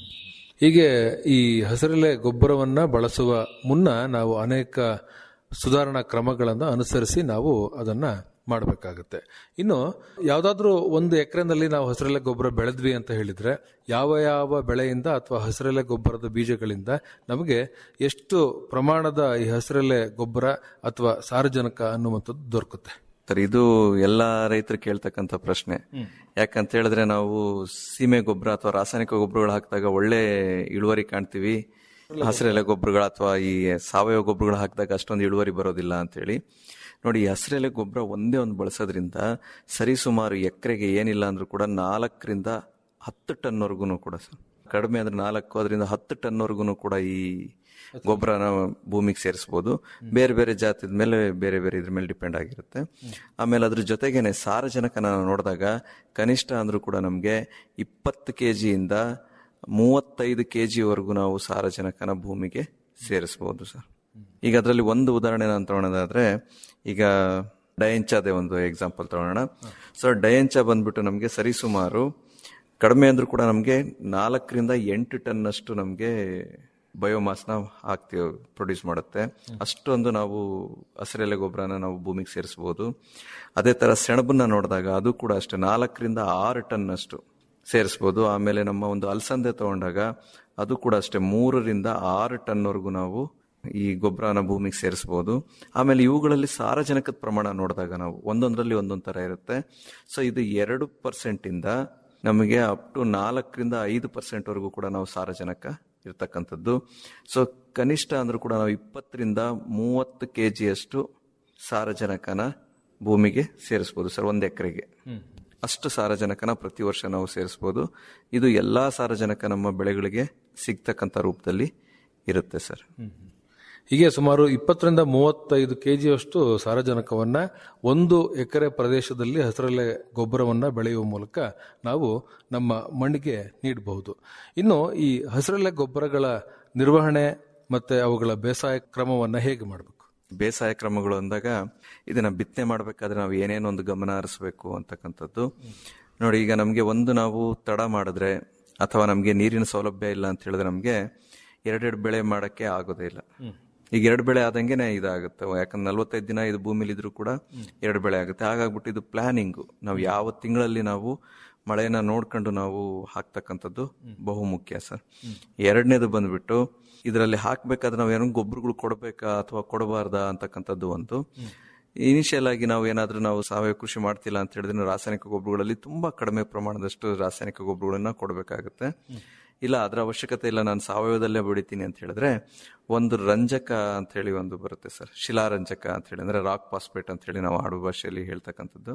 ಹೀಗೆ ಈ ಹಸಿರೆಲೆ ಗೊಬ್ಬರವನ್ನ ಬಳಸುವ ಮುನ್ನ ನಾವು ಅನೇಕ ಸುಧಾರಣಾ ಕ್ರಮಗಳನ್ನು ಅನುಸರಿಸಿ ನಾವು ಅದನ್ನ ಮಾಡಬೇಕಾಗುತ್ತೆ ಇನ್ನು ಯಾವುದಾದ್ರೂ ಒಂದು ಎಕರೆನಲ್ಲಿ ನಾವು ಹಸಿರೆಲೆ ಗೊಬ್ಬರ ಬೆಳೆದ್ವಿ ಅಂತ ಹೇಳಿದ್ರೆ ಯಾವ ಯಾವ ಬೆಳೆಯಿಂದ ಅಥವಾ ಹಸಿರೆಲೆ ಗೊಬ್ಬರದ ಬೀಜಗಳಿಂದ ನಮಗೆ ಎಷ್ಟು ಪ್ರಮಾಣದ ಈ ಹಸಿರೆಲೆ ಗೊಬ್ಬರ ಅಥವಾ ಸಾರಜನಕ ಅನ್ನುವಂಥದ್ದು ದೊರಕುತ್ತೆ ಸರ್ ಇದು ಎಲ್ಲಾ ರೈತರು ಕೇಳ್ತಕ್ಕಂಥ ಪ್ರಶ್ನೆ ಯಾಕಂತ ಹೇಳಿದ್ರೆ ನಾವು ಸೀಮೆ ಗೊಬ್ಬರ ಅಥವಾ ರಾಸಾಯನಿಕ ಗೊಬ್ಬರಗಳು ಹಾಕಿದಾಗ ಒಳ್ಳೆ ಇಳುವರಿ ಕಾಣ್ತೀವಿ ಹಸಿರೆಲೆ ಗೊಬ್ಬರಗಳು ಅಥವಾ ಈ ಸಾವಯವ ಗೊಬ್ಬರಗಳು ಹಾಕಿದಾಗ ಅಷ್ಟೊಂದು ಇಳುವರಿ ಬರೋದಿಲ್ಲ ಅಂತೇಳಿ ನೋಡಿ ಈ ಹಸಿರೆಲೆ ಗೊಬ್ಬರ ಒಂದೇ ಒಂದು ಬಳಸೋದ್ರಿಂದ ಸರಿಸುಮಾರು ಎಕರೆಗೆ ಏನಿಲ್ಲ ಅಂದ್ರೂ ಕೂಡ ನಾಲ್ಕರಿಂದ ಹತ್ತು ಟನ್ವರೆಗೂ ಕೂಡ ಸರ್ ಕಡಿಮೆ ಅಂದ್ರೆ ನಾಲ್ಕು ಅದರಿಂದ ಹತ್ತು ಟನ್ವರೆಗೂ ಕೂಡ ಈ ಗೊಬ್ಬರನ ಭೂಮಿಗೆ ಸೇರಿಸ್ಬೋದು ಬೇರೆ ಬೇರೆ ಜಾತಿದ ಮೇಲೆ ಬೇರೆ ಬೇರೆ ಇದ್ರ ಮೇಲೆ ಡಿಪೆಂಡ್ ಆಗಿರುತ್ತೆ ಆಮೇಲೆ ಅದ್ರ ಜೊತೆಗೇನೆ ಸಾರಜನಕನ ನಾವು ನೋಡಿದಾಗ ಕನಿಷ್ಠ ಅಂದ್ರೂ ಕೂಡ ನಮಗೆ ಇಪ್ಪತ್ತು ಕೆ ಜಿಯಿಂದ ಮೂವತ್ತೈದು ಕೆ ಜಿವರೆಗೂ ನಾವು ಸಾರಜನಕನ ಭೂಮಿಗೆ ಸೇರಿಸ್ಬೋದು ಸರ್ ಈಗ ಅದರಲ್ಲಿ ಒಂದು ಉದಾಹರಣೆ ನಾನು ತಗೊಳೋದಾದ್ರೆ ಈಗ ಡಯಂಚಾದೆ ಒಂದು ಎಕ್ಸಾಂಪಲ್ ತಗೊಳ್ಳೋಣ ಸೊ ಡಯಂಚ ಬಂದ್ಬಿಟ್ಟು ನಮಗೆ ಸರಿಸುಮಾರು ಕಡಿಮೆ ಅಂದ್ರೂ ಕೂಡ ನಮಗೆ ನಾಲ್ಕರಿಂದ ಎಂಟು ಟನ್ ಅಷ್ಟು ನಮಗೆ ಬಯೋಮಾಸ್ನ ಹಾಕ್ತೀವಿ ಪ್ರೊಡ್ಯೂಸ್ ಮಾಡುತ್ತೆ ಅಷ್ಟೊಂದು ನಾವು ಹಸಿರೆಲೆ ಗೊಬ್ಬರನ ನಾವು ಭೂಮಿಗೆ ಸೇರಿಸಬಹುದು ಅದೇ ತರ ಸೆಣಬನ್ನ ನೋಡಿದಾಗ ಅದು ಕೂಡ ಅಷ್ಟೇ ನಾಲ್ಕರಿಂದ ಆರು ಟನ್ ಅಷ್ಟು ಸೇರಿಸ್ಬೋದು ಆಮೇಲೆ ನಮ್ಮ ಒಂದು ಅಲಸಂದೆ ತಗೊಂಡಾಗ ಅದು ಕೂಡ ಅಷ್ಟೇ ಮೂರರಿಂದ ಆರು ಟನ್ವರೆಗೂ ನಾವು ಈ ಗೊಬ್ಬರನ ಭೂಮಿಗೆ ಸೇರಿಸಬಹುದು ಆಮೇಲೆ ಇವುಗಳಲ್ಲಿ ಸಾರಜನಕದ ಪ್ರಮಾಣ ನೋಡಿದಾಗ ನಾವು ಒಂದೊಂದರಲ್ಲಿ ಒಂದೊಂದು ತರ ಇರುತ್ತೆ ಸೊ ಇದು ಎರಡು ಪರ್ಸೆಂಟ್ ಇಂದ ನಮಗೆ ಅಪ್ ಟು ನಾಲ್ಕರಿಂದ ಐದು ಪರ್ಸೆಂಟ್ ವರೆಗೂ ಕೂಡ ನಾವು ಸಾರಜನಕ ಇರ್ತಕ್ಕಂಥದ್ದು ಸೊ ಕನಿಷ್ಠ ಅಂದ್ರೂ ಕೂಡ ನಾವು ಇಪ್ಪತ್ತರಿಂದ ಮೂವತ್ತು ಕೆ ಜಿಯಷ್ಟು ಸಾರಜನಕನ ಭೂಮಿಗೆ ಸೇರಿಸ್ಬೋದು ಸರ್ ಒಂದು ಎಕರೆಗೆ ಅಷ್ಟು ಸಾರಜನಕನ ಪ್ರತಿ ವರ್ಷ ನಾವು ಸೇರಿಸ್ಬೋದು ಇದು ಎಲ್ಲಾ ಸಾರಜನಕ ನಮ್ಮ ಬೆಳೆಗಳಿಗೆ ಸಿಗ್ತಕ್ಕಂಥ ರೂಪದಲ್ಲಿ ಇರುತ್ತೆ ಸರ್ ಹೀಗೆ ಸುಮಾರು ಇಪ್ಪತ್ತರಿಂದ ಮೂವತ್ತೈದು ಕೆಜಿಯಷ್ಟು ಸಾರಜನಕವನ್ನ ಒಂದು ಎಕರೆ ಪ್ರದೇಶದಲ್ಲಿ ಹಸಿರೆಲೆ ಗೊಬ್ಬರವನ್ನ ಬೆಳೆಯುವ ಮೂಲಕ ನಾವು ನಮ್ಮ ಮಣ್ಣಿಗೆ ನೀಡಬಹುದು ಇನ್ನು ಈ ಹಸಿರೆಲೆ ಗೊಬ್ಬರಗಳ ನಿರ್ವಹಣೆ ಮತ್ತೆ ಅವುಗಳ ಬೇಸಾಯ ಕ್ರಮವನ್ನ ಹೇಗೆ ಮಾಡಬೇಕು ಬೇಸಾಯ ಕ್ರಮಗಳು ಅಂದಾಗ ಇದನ್ನ ಬಿತ್ತನೆ ಮಾಡಬೇಕಾದ್ರೆ ನಾವು ಏನೇನೋ ಒಂದು ಗಮನ ಹರಿಸ್ಬೇಕು ಅಂತಕ್ಕಂಥದ್ದು ನೋಡಿ ಈಗ ನಮಗೆ ಒಂದು ನಾವು ತಡ ಮಾಡಿದ್ರೆ ಅಥವಾ ನಮಗೆ ನೀರಿನ ಸೌಲಭ್ಯ ಇಲ್ಲ ಅಂತ ಹೇಳಿದ್ರೆ ನಮಗೆ ಎರಡೆರಡು ಬೆಳೆ ಮಾಡಕ್ಕೆ ಆಗೋದೇ ಇಲ್ಲ ಈಗ ಎರಡು ಬೆಳೆ ಆದಂಗೆನೆ ಇದಾಗುತ್ತೆ ಯಾಕಂದ್ರೆ ನಲ್ವತ್ತೈದು ದಿನ ಇದು ಭೂಮಿಲಿ ಇದ್ರೂ ಕೂಡ ಎರಡು ಬೆಳೆ ಆಗುತ್ತೆ ಹಾಗಾಗ್ಬಿಟ್ಟು ಇದು ಪ್ಲಾನಿಂಗು ನಾವು ಯಾವ ತಿಂಗಳಲ್ಲಿ ನಾವು ಮಳೆನ ನೋಡ್ಕೊಂಡು ನಾವು ಹಾಕ್ತಕ್ಕಂಥದ್ದು ಬಹು ಮುಖ್ಯ ಸರ್ ಎರಡನೇದು ಬಂದ್ಬಿಟ್ಟು ಇದರಲ್ಲಿ ಹಾಕ್ಬೇಕಾದ್ರೆ ನಾವು ಏನೋ ಗೊಬ್ಬರಗಳು ಕೊಡಬೇಕಾ ಅಥವಾ ಕೊಡಬಾರ್ದಾ ಅಂತಕ್ಕಂಥದ್ದು ಒಂದು ಇನಿಷಿಯಲ್ ಆಗಿ ನಾವು ಏನಾದ್ರೂ ನಾವು ಸಾವಯವ ಕೃಷಿ ಮಾಡ್ತಿಲ್ಲ ಅಂತ ಹೇಳಿದ್ರೆ ರಾಸಾಯನಿಕ ಗೊಬ್ಬರಗಳಲ್ಲಿ ತುಂಬಾ ಕಡಿಮೆ ಪ್ರಮಾಣದಷ್ಟು ರಾಸಾಯನಿಕ ಗೊಬ್ಬರಗಳನ್ನ ಕೊಡಬೇಕಾಗುತ್ತೆ ಇಲ್ಲ ಅದರ ಅವಶ್ಯಕತೆ ಇಲ್ಲ ನಾನು ಸಾವಯವದಲ್ಲೇ ಬೆಳಿತೀನಿ ಅಂತ ಹೇಳಿದ್ರೆ ಒಂದು ರಂಜಕ ಅಂತ ಹೇಳಿ ಒಂದು ಬರುತ್ತೆ ಸರ್ ಶಿಲಾರಂಜಕ ಅಂತ ಹೇಳಿ ಅಂದ್ರೆ ರಾಕ್ ಪಾಸ್ಪೇಟ್ ಅಂತ ಹೇಳಿ ನಾವು ಆಡು ಭಾಷೆಯಲ್ಲಿ ಹೇಳ್ತಕ್ಕಂಥದ್ದು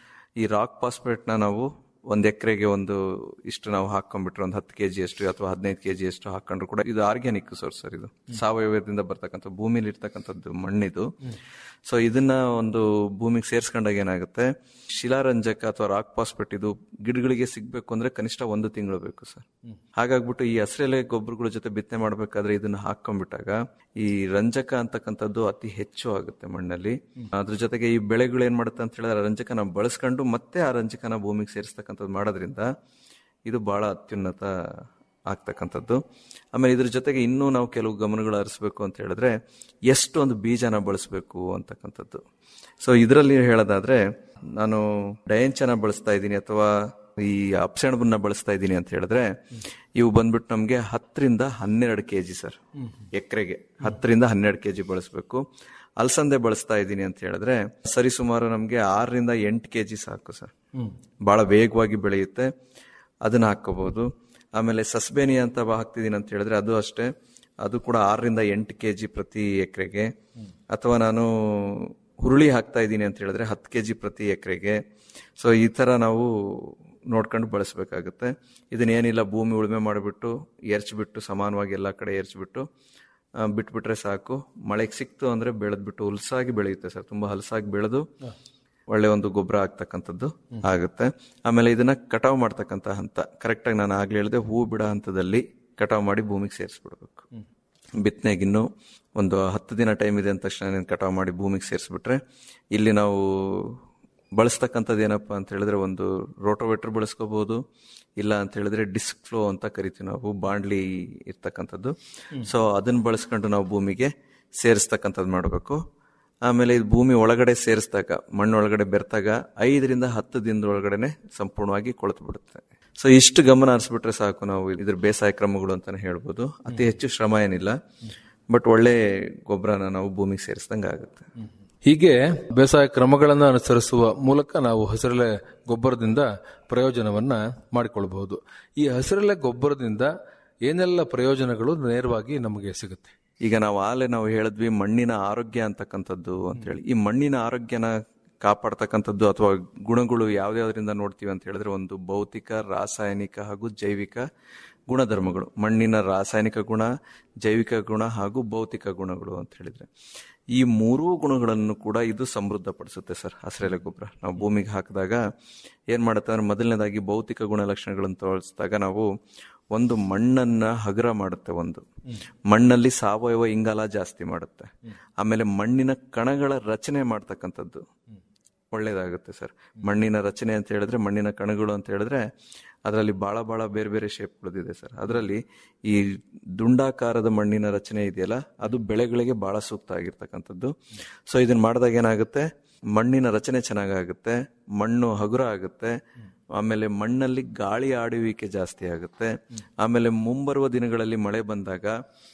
ಈ ರಾಕ್ ಪಾಸ್ಪೇಟ್ ನ ನಾವು ಒಂದ್ ಎಕರೆಗೆ ಒಂದು ಇಷ್ಟು ನಾವು ಹಾಕೊಂಡ್ಬಿಟ್ರೆ ಒಂದು ಹತ್ತು ಕೆಜಿ ಅಷ್ಟು ಅಥವಾ ಹದಿನೈದು ಕೆಜಿ ಅಷ್ಟು ಹಾಕೊಂಡ್ರು ಕೂಡ ಇದು ಆರ್ಗ್ಯಾನಿಕ್ ಸೋರ್ಸ್ ಸರ್ ಇದು ಸಾವಯವದಿಂದ ಬರ್ತಕ್ಕಂಥ ಭೂಮಿಲಿ ಇರ್ತಕ್ಕಂಥದ್ದು ಮಣ್ಣಿದು ಸೊ ಇದನ್ನ ಒಂದು ಭೂಮಿಗೆ ಸೇರ್ಸ್ಕೊಂಡಾಗ ಏನಾಗುತ್ತೆ ಶಿಲಾರಂಜಕ ಅಥವಾ ರಾಕ್ ಪಾಸ್ಪೆಟ್ ಇದು ಗಿಡಗಳಿಗೆ ಸಿಗ್ಬೇಕು ಅಂದ್ರೆ ಕನಿಷ್ಠ ಒಂದು ತಿಂಗಳು ಬೇಕು ಸರ್ ಹಾಗಾಗ್ಬಿಟ್ಟು ಈ ಹಸಿರೆಲೆ ಗೊಬ್ಬರಗಳ ಜೊತೆ ಬಿತ್ತನೆ ಮಾಡ್ಬೇಕಾದ್ರೆ ಇದನ್ನ ಹಾಕೊಂಡ್ಬಿಟ್ಟಾಗ ಈ ರಂಜಕ ಅಂತಕ್ಕಂಥದ್ದು ಅತಿ ಹೆಚ್ಚು ಆಗುತ್ತೆ ಮಣ್ಣಲ್ಲಿ ಅದ್ರ ಜೊತೆಗೆ ಈ ಬೆಳೆಗಳು ಏನ್ ಮಾಡುತ್ತೆ ಅಂತ ಹೇಳಿದ್ರೆ ಆ ರಂಜಕನ ಬಳಸ್ಕೊಂಡು ಮತ್ತೆ ಆ ರಂಜಕನ ಭೂಮಿಗೆ ಸೇರಿಸ್ತಕ್ಕಂಥದ್ದು ಮಾಡೋದ್ರಿಂದ ಇದು ಬಹಳ ಅತ್ಯುನ್ನತ ಆಗ್ತಕ್ಕಂಥದ್ದು ಆಮೇಲೆ ಇದ್ರ ಜೊತೆಗೆ ಇನ್ನೂ ನಾವು ಕೆಲವು ಗಮನಗಳು ಹರಿಸ್ಬೇಕು ಅಂತ ಹೇಳಿದ್ರೆ ಎಷ್ಟು ಒಂದು ಬೀಜನ ಬಳಸಬೇಕು ಅಂತಕ್ಕಂಥದ್ದು ಸೊ ಇದರಲ್ಲಿ ಹೇಳೋದಾದ್ರೆ ನಾನು ಡಯಂಚನ ಬಳಸ್ತಾ ಇದ್ದೀನಿ ಅಥವಾ ಈ ಅಪ್ಸೆಣಬನ್ನ ಬಳಸ್ತಾ ಇದ್ದೀನಿ ಅಂತ ಹೇಳಿದ್ರೆ ಇವು ಬಂದ್ಬಿಟ್ಟು ನಮಗೆ ಹತ್ತರಿಂದ ಹನ್ನೆರಡು ಕೆಜಿ ಸರ್ ಎಕರೆಗೆ ಹತ್ತರಿಂದ ಹನ್ನೆರಡು ಕೆಜಿ ಬಳಸಬೇಕು ಅಲಸಂದೆ ಬಳಸ್ತಾ ಇದ್ದೀನಿ ಅಂತ ಹೇಳಿದ್ರೆ ಸರಿಸುಮಾರು ನಮಗೆ ಆರರಿಂದ ಎಂಟು ಕೆಜಿ ಸಾಕು ಸರ್ ಬಹಳ ವೇಗವಾಗಿ ಬೆಳೆಯುತ್ತೆ ಅದನ್ನ ಹಾಕೋಬಹುದು ಆಮೇಲೆ ಸಸ್ಬೇನಿ ಅಂತ ಹಾಕ್ತಿದ್ದೀನಿ ಅಂತ ಹೇಳಿದ್ರೆ ಅದು ಅಷ್ಟೇ ಅದು ಕೂಡ ಆರರಿಂದ ಎಂಟು ಕೆ ಜಿ ಪ್ರತಿ ಎಕರೆಗೆ ಅಥವಾ ನಾನು ಹುರುಳಿ ಹಾಕ್ತಾ ಇದ್ದೀನಿ ಅಂತ ಹೇಳಿದ್ರೆ ಹತ್ತು ಕೆ ಜಿ ಪ್ರತಿ ಎಕರೆಗೆ ಸೊ ಈ ಥರ ನಾವು ನೋಡ್ಕೊಂಡು ಬಳಸಬೇಕಾಗುತ್ತೆ ಇದನ್ನೇನಿಲ್ಲ ಭೂಮಿ ಉಳುಮೆ ಮಾಡಿಬಿಟ್ಟು ಎರ್ಚ್ಬಿಟ್ಟು ಸಮಾನವಾಗಿ ಎಲ್ಲ ಕಡೆ ಎರ್ಚ್ಬಿಟ್ಟು ಆ, ಬಿಟ್ಬಿಟ್ರೆ ಸಾಕು ಮಳೆಗೆ ಸಿಕ್ತು ಅಂದ್ರೆ ಬೆಳೆದ್ಬಿಟ್ಟು ಹುಲ್ಸಾಗಿ ಬೆಳೆಯುತ್ತೆ ಸರ್ ತುಂಬಾ ಹಲಸಾಗಿ ಬೆಳೆದು ಒಳ್ಳೆ ಒಂದು ಗೊಬ್ಬರ ಆಗ್ತಕ್ಕಂಥದ್ದು ಆಗುತ್ತೆ ಆಮೇಲೆ ಇದನ್ನ ಕಟಾವ್ ಮಾಡ್ತಕ್ಕಂಥ ಹಂತ ಕರೆಕ್ಟಾಗಿ ನಾನು ಆಗ್ಲೇ ಹೇಳಿದೆ ಹೂ ಬಿಡೋ ಹಂತದಲ್ಲಿ ಕಟಾವ್ ಮಾಡಿ ಭೂಮಿಗೆ ಸೇರಿಸ್ಬಿಡ್ಬೇಕು ಬಿತ್ತನೆಗಿನ್ನು ಒಂದು ಹತ್ತು ದಿನ ಟೈಮ್ ಇದೆ ಅಂದ ತಕ್ಷಣ ನೀನು ಕಟಾವ್ ಮಾಡಿ ಭೂಮಿಗೆ ಸೇರಿಸ್ಬಿಟ್ರೆ ಇಲ್ಲಿ ನಾವು ಬಳಸ್ತಕ್ಕಂಥದ್ದು ಏನಪ್ಪಾ ಅಂತ ಹೇಳಿದ್ರೆ ಒಂದು ರೋಟೋವೇಟರ್ ಬಳಸ್ಕೋಬಹುದು ಇಲ್ಲ ಅಂತ ಹೇಳಿದ್ರೆ ಡಿಸ್ಕ್ ಫ್ಲೋ ಅಂತ ಕರಿತೀವಿ ನಾವು ಬಾಂಡ್ಲಿ ಇರ್ತಕ್ಕಂಥದ್ದು ಸೊ ಅದನ್ನ ಬಳಸ್ಕೊಂಡು ನಾವು ಭೂಮಿಗೆ ಸೇರಿಸ್ತಕ್ಕಂಥದ್ದು ಮಾಡಬೇಕು ಆಮೇಲೆ ಇದು ಭೂಮಿ ಒಳಗಡೆ ಸೇರಿಸಿದಾಗ ಮಣ್ಣು ಒಳಗಡೆ ಬೆರೆತಾಗ ಐದರಿಂದ ಹತ್ತು ದಿನದ ಒಳಗಡೆನೆ ಸಂಪೂರ್ಣವಾಗಿ ಕೊಳೆತು ಬಿಡುತ್ತೆ ಸೊ ಇಷ್ಟು ಗಮನ ಹರಿಸ್ಬಿಟ್ರೆ ಸಾಕು ನಾವು ಇದ್ರ ಬೇಸಾಯ ಕ್ರಮಗಳು ಅಂತಾನೆ ಹೇಳ್ಬೋದು ಅತಿ ಹೆಚ್ಚು ಶ್ರಮ ಏನಿಲ್ಲ ಬಟ್ ಒಳ್ಳೆ ಗೊಬ್ಬರನ ನಾವು ಭೂಮಿಗೆ ಸೇರಿಸ್ದಂಗೆ ಆಗುತ್ತೆ ಹೀಗೆ ಬೇಸಾಯ ಕ್ರಮಗಳನ್ನು ಅನುಸರಿಸುವ ಮೂಲಕ ನಾವು ಹಸಿರೆಲೆ ಗೊಬ್ಬರದಿಂದ ಪ್ರಯೋಜನವನ್ನ ಮಾಡಿಕೊಳ್ಳಬಹುದು ಈ ಹಸಿರೆಲೆ ಗೊಬ್ಬರದಿಂದ ಏನೆಲ್ಲ ಪ್ರಯೋಜನಗಳು ನೇರವಾಗಿ ನಮಗೆ ಸಿಗುತ್ತೆ ಈಗ ನಾವು ಆಲೆ ನಾವು ಹೇಳಿದ್ವಿ ಮಣ್ಣಿನ ಆರೋಗ್ಯ ಅಂತಕ್ಕಂಥದ್ದು ಅಂತ ಹೇಳಿ ಈ ಮಣ್ಣಿನ ಆರೋಗ್ಯನ ಕಾಪಾಡ್ತಕ್ಕಂಥದ್ದು ಅಥವಾ ಗುಣಗಳು ಯಾವ್ದ್ಯಾವ್ದ್ರಿಂದ ನೋಡ್ತೀವಿ ಅಂತ ಹೇಳಿದ್ರೆ ಒಂದು ಭೌತಿಕ ರಾಸಾಯನಿಕ ಹಾಗೂ ಜೈವಿಕ ಗುಣಧರ್ಮಗಳು ಮಣ್ಣಿನ ರಾಸಾಯನಿಕ ಗುಣ ಜೈವಿಕ ಗುಣ ಹಾಗೂ ಭೌತಿಕ ಗುಣಗಳು ಅಂತ ಹೇಳಿದ್ರೆ ಈ ಮೂರೂ ಗುಣಗಳನ್ನು ಕೂಡ ಇದು ಸಮೃದ್ಧಪಡಿಸುತ್ತೆ ಸರ್ ಹಸಿರೆಲೆ ಗೊಬ್ಬರ ನಾವು ಭೂಮಿಗೆ ಹಾಕಿದಾಗ ಏನ್ ಮಾಡುತ್ತೆ ಅಂದ್ರೆ ಮೊದಲನೇದಾಗಿ ಭೌತಿಕ ಗುಣಲಕ್ಷಣಗಳನ್ನು ತೋರಿಸಿದಾಗ ನಾವು ಒಂದು ಮಣ್ಣನ್ನ ಹಗುರ ಮಾಡುತ್ತೆ ಒಂದು ಮಣ್ಣಲ್ಲಿ ಸಾವಯವ ಇಂಗಾಲ ಜಾಸ್ತಿ ಮಾಡುತ್ತೆ ಆಮೇಲೆ ಮಣ್ಣಿನ ಕಣಗಳ ರಚನೆ ಮಾಡ್ತಕ್ಕಂಥದ್ದು ಒಳ್ಳೇದಾಗುತ್ತೆ ಸರ್ ಮಣ್ಣಿನ ರಚನೆ ಅಂತ ಹೇಳಿದ್ರೆ ಮಣ್ಣಿನ ಕಣಗಳು ಅಂತ ಹೇಳಿದ್ರೆ ಅದರಲ್ಲಿ ಬಹಳ ಬಹಳ ಬೇರೆ ಬೇರೆ ಶೇಪ್ಗಳಿದೆ ಸರ್ ಅದರಲ್ಲಿ ಈ ದುಂಡಾಕಾರದ ಮಣ್ಣಿನ ರಚನೆ ಇದೆಯಲ್ಲ ಅದು ಬೆಳೆಗಳಿಗೆ ಬಹಳ ಸೂಕ್ತ ಆಗಿರ್ತಕ್ಕಂಥದ್ದು ಸೊ ಇದನ್ನ ಮಾಡಿದಾಗ ಏನಾಗುತ್ತೆ ಮಣ್ಣಿನ ರಚನೆ ಚೆನ್ನಾಗಾಗುತ್ತೆ ಮಣ್ಣು ಹಗುರ ಆಗುತ್ತೆ ಆಮೇಲೆ ಮಣ್ಣಲ್ಲಿ ಗಾಳಿ ಆಡುವಿಕೆ ಜಾಸ್ತಿ ಆಗುತ್ತೆ ಆಮೇಲೆ ಮುಂಬರುವ ದಿನಗಳಲ್ಲಿ ಮಳೆ ಬಂದಾಗ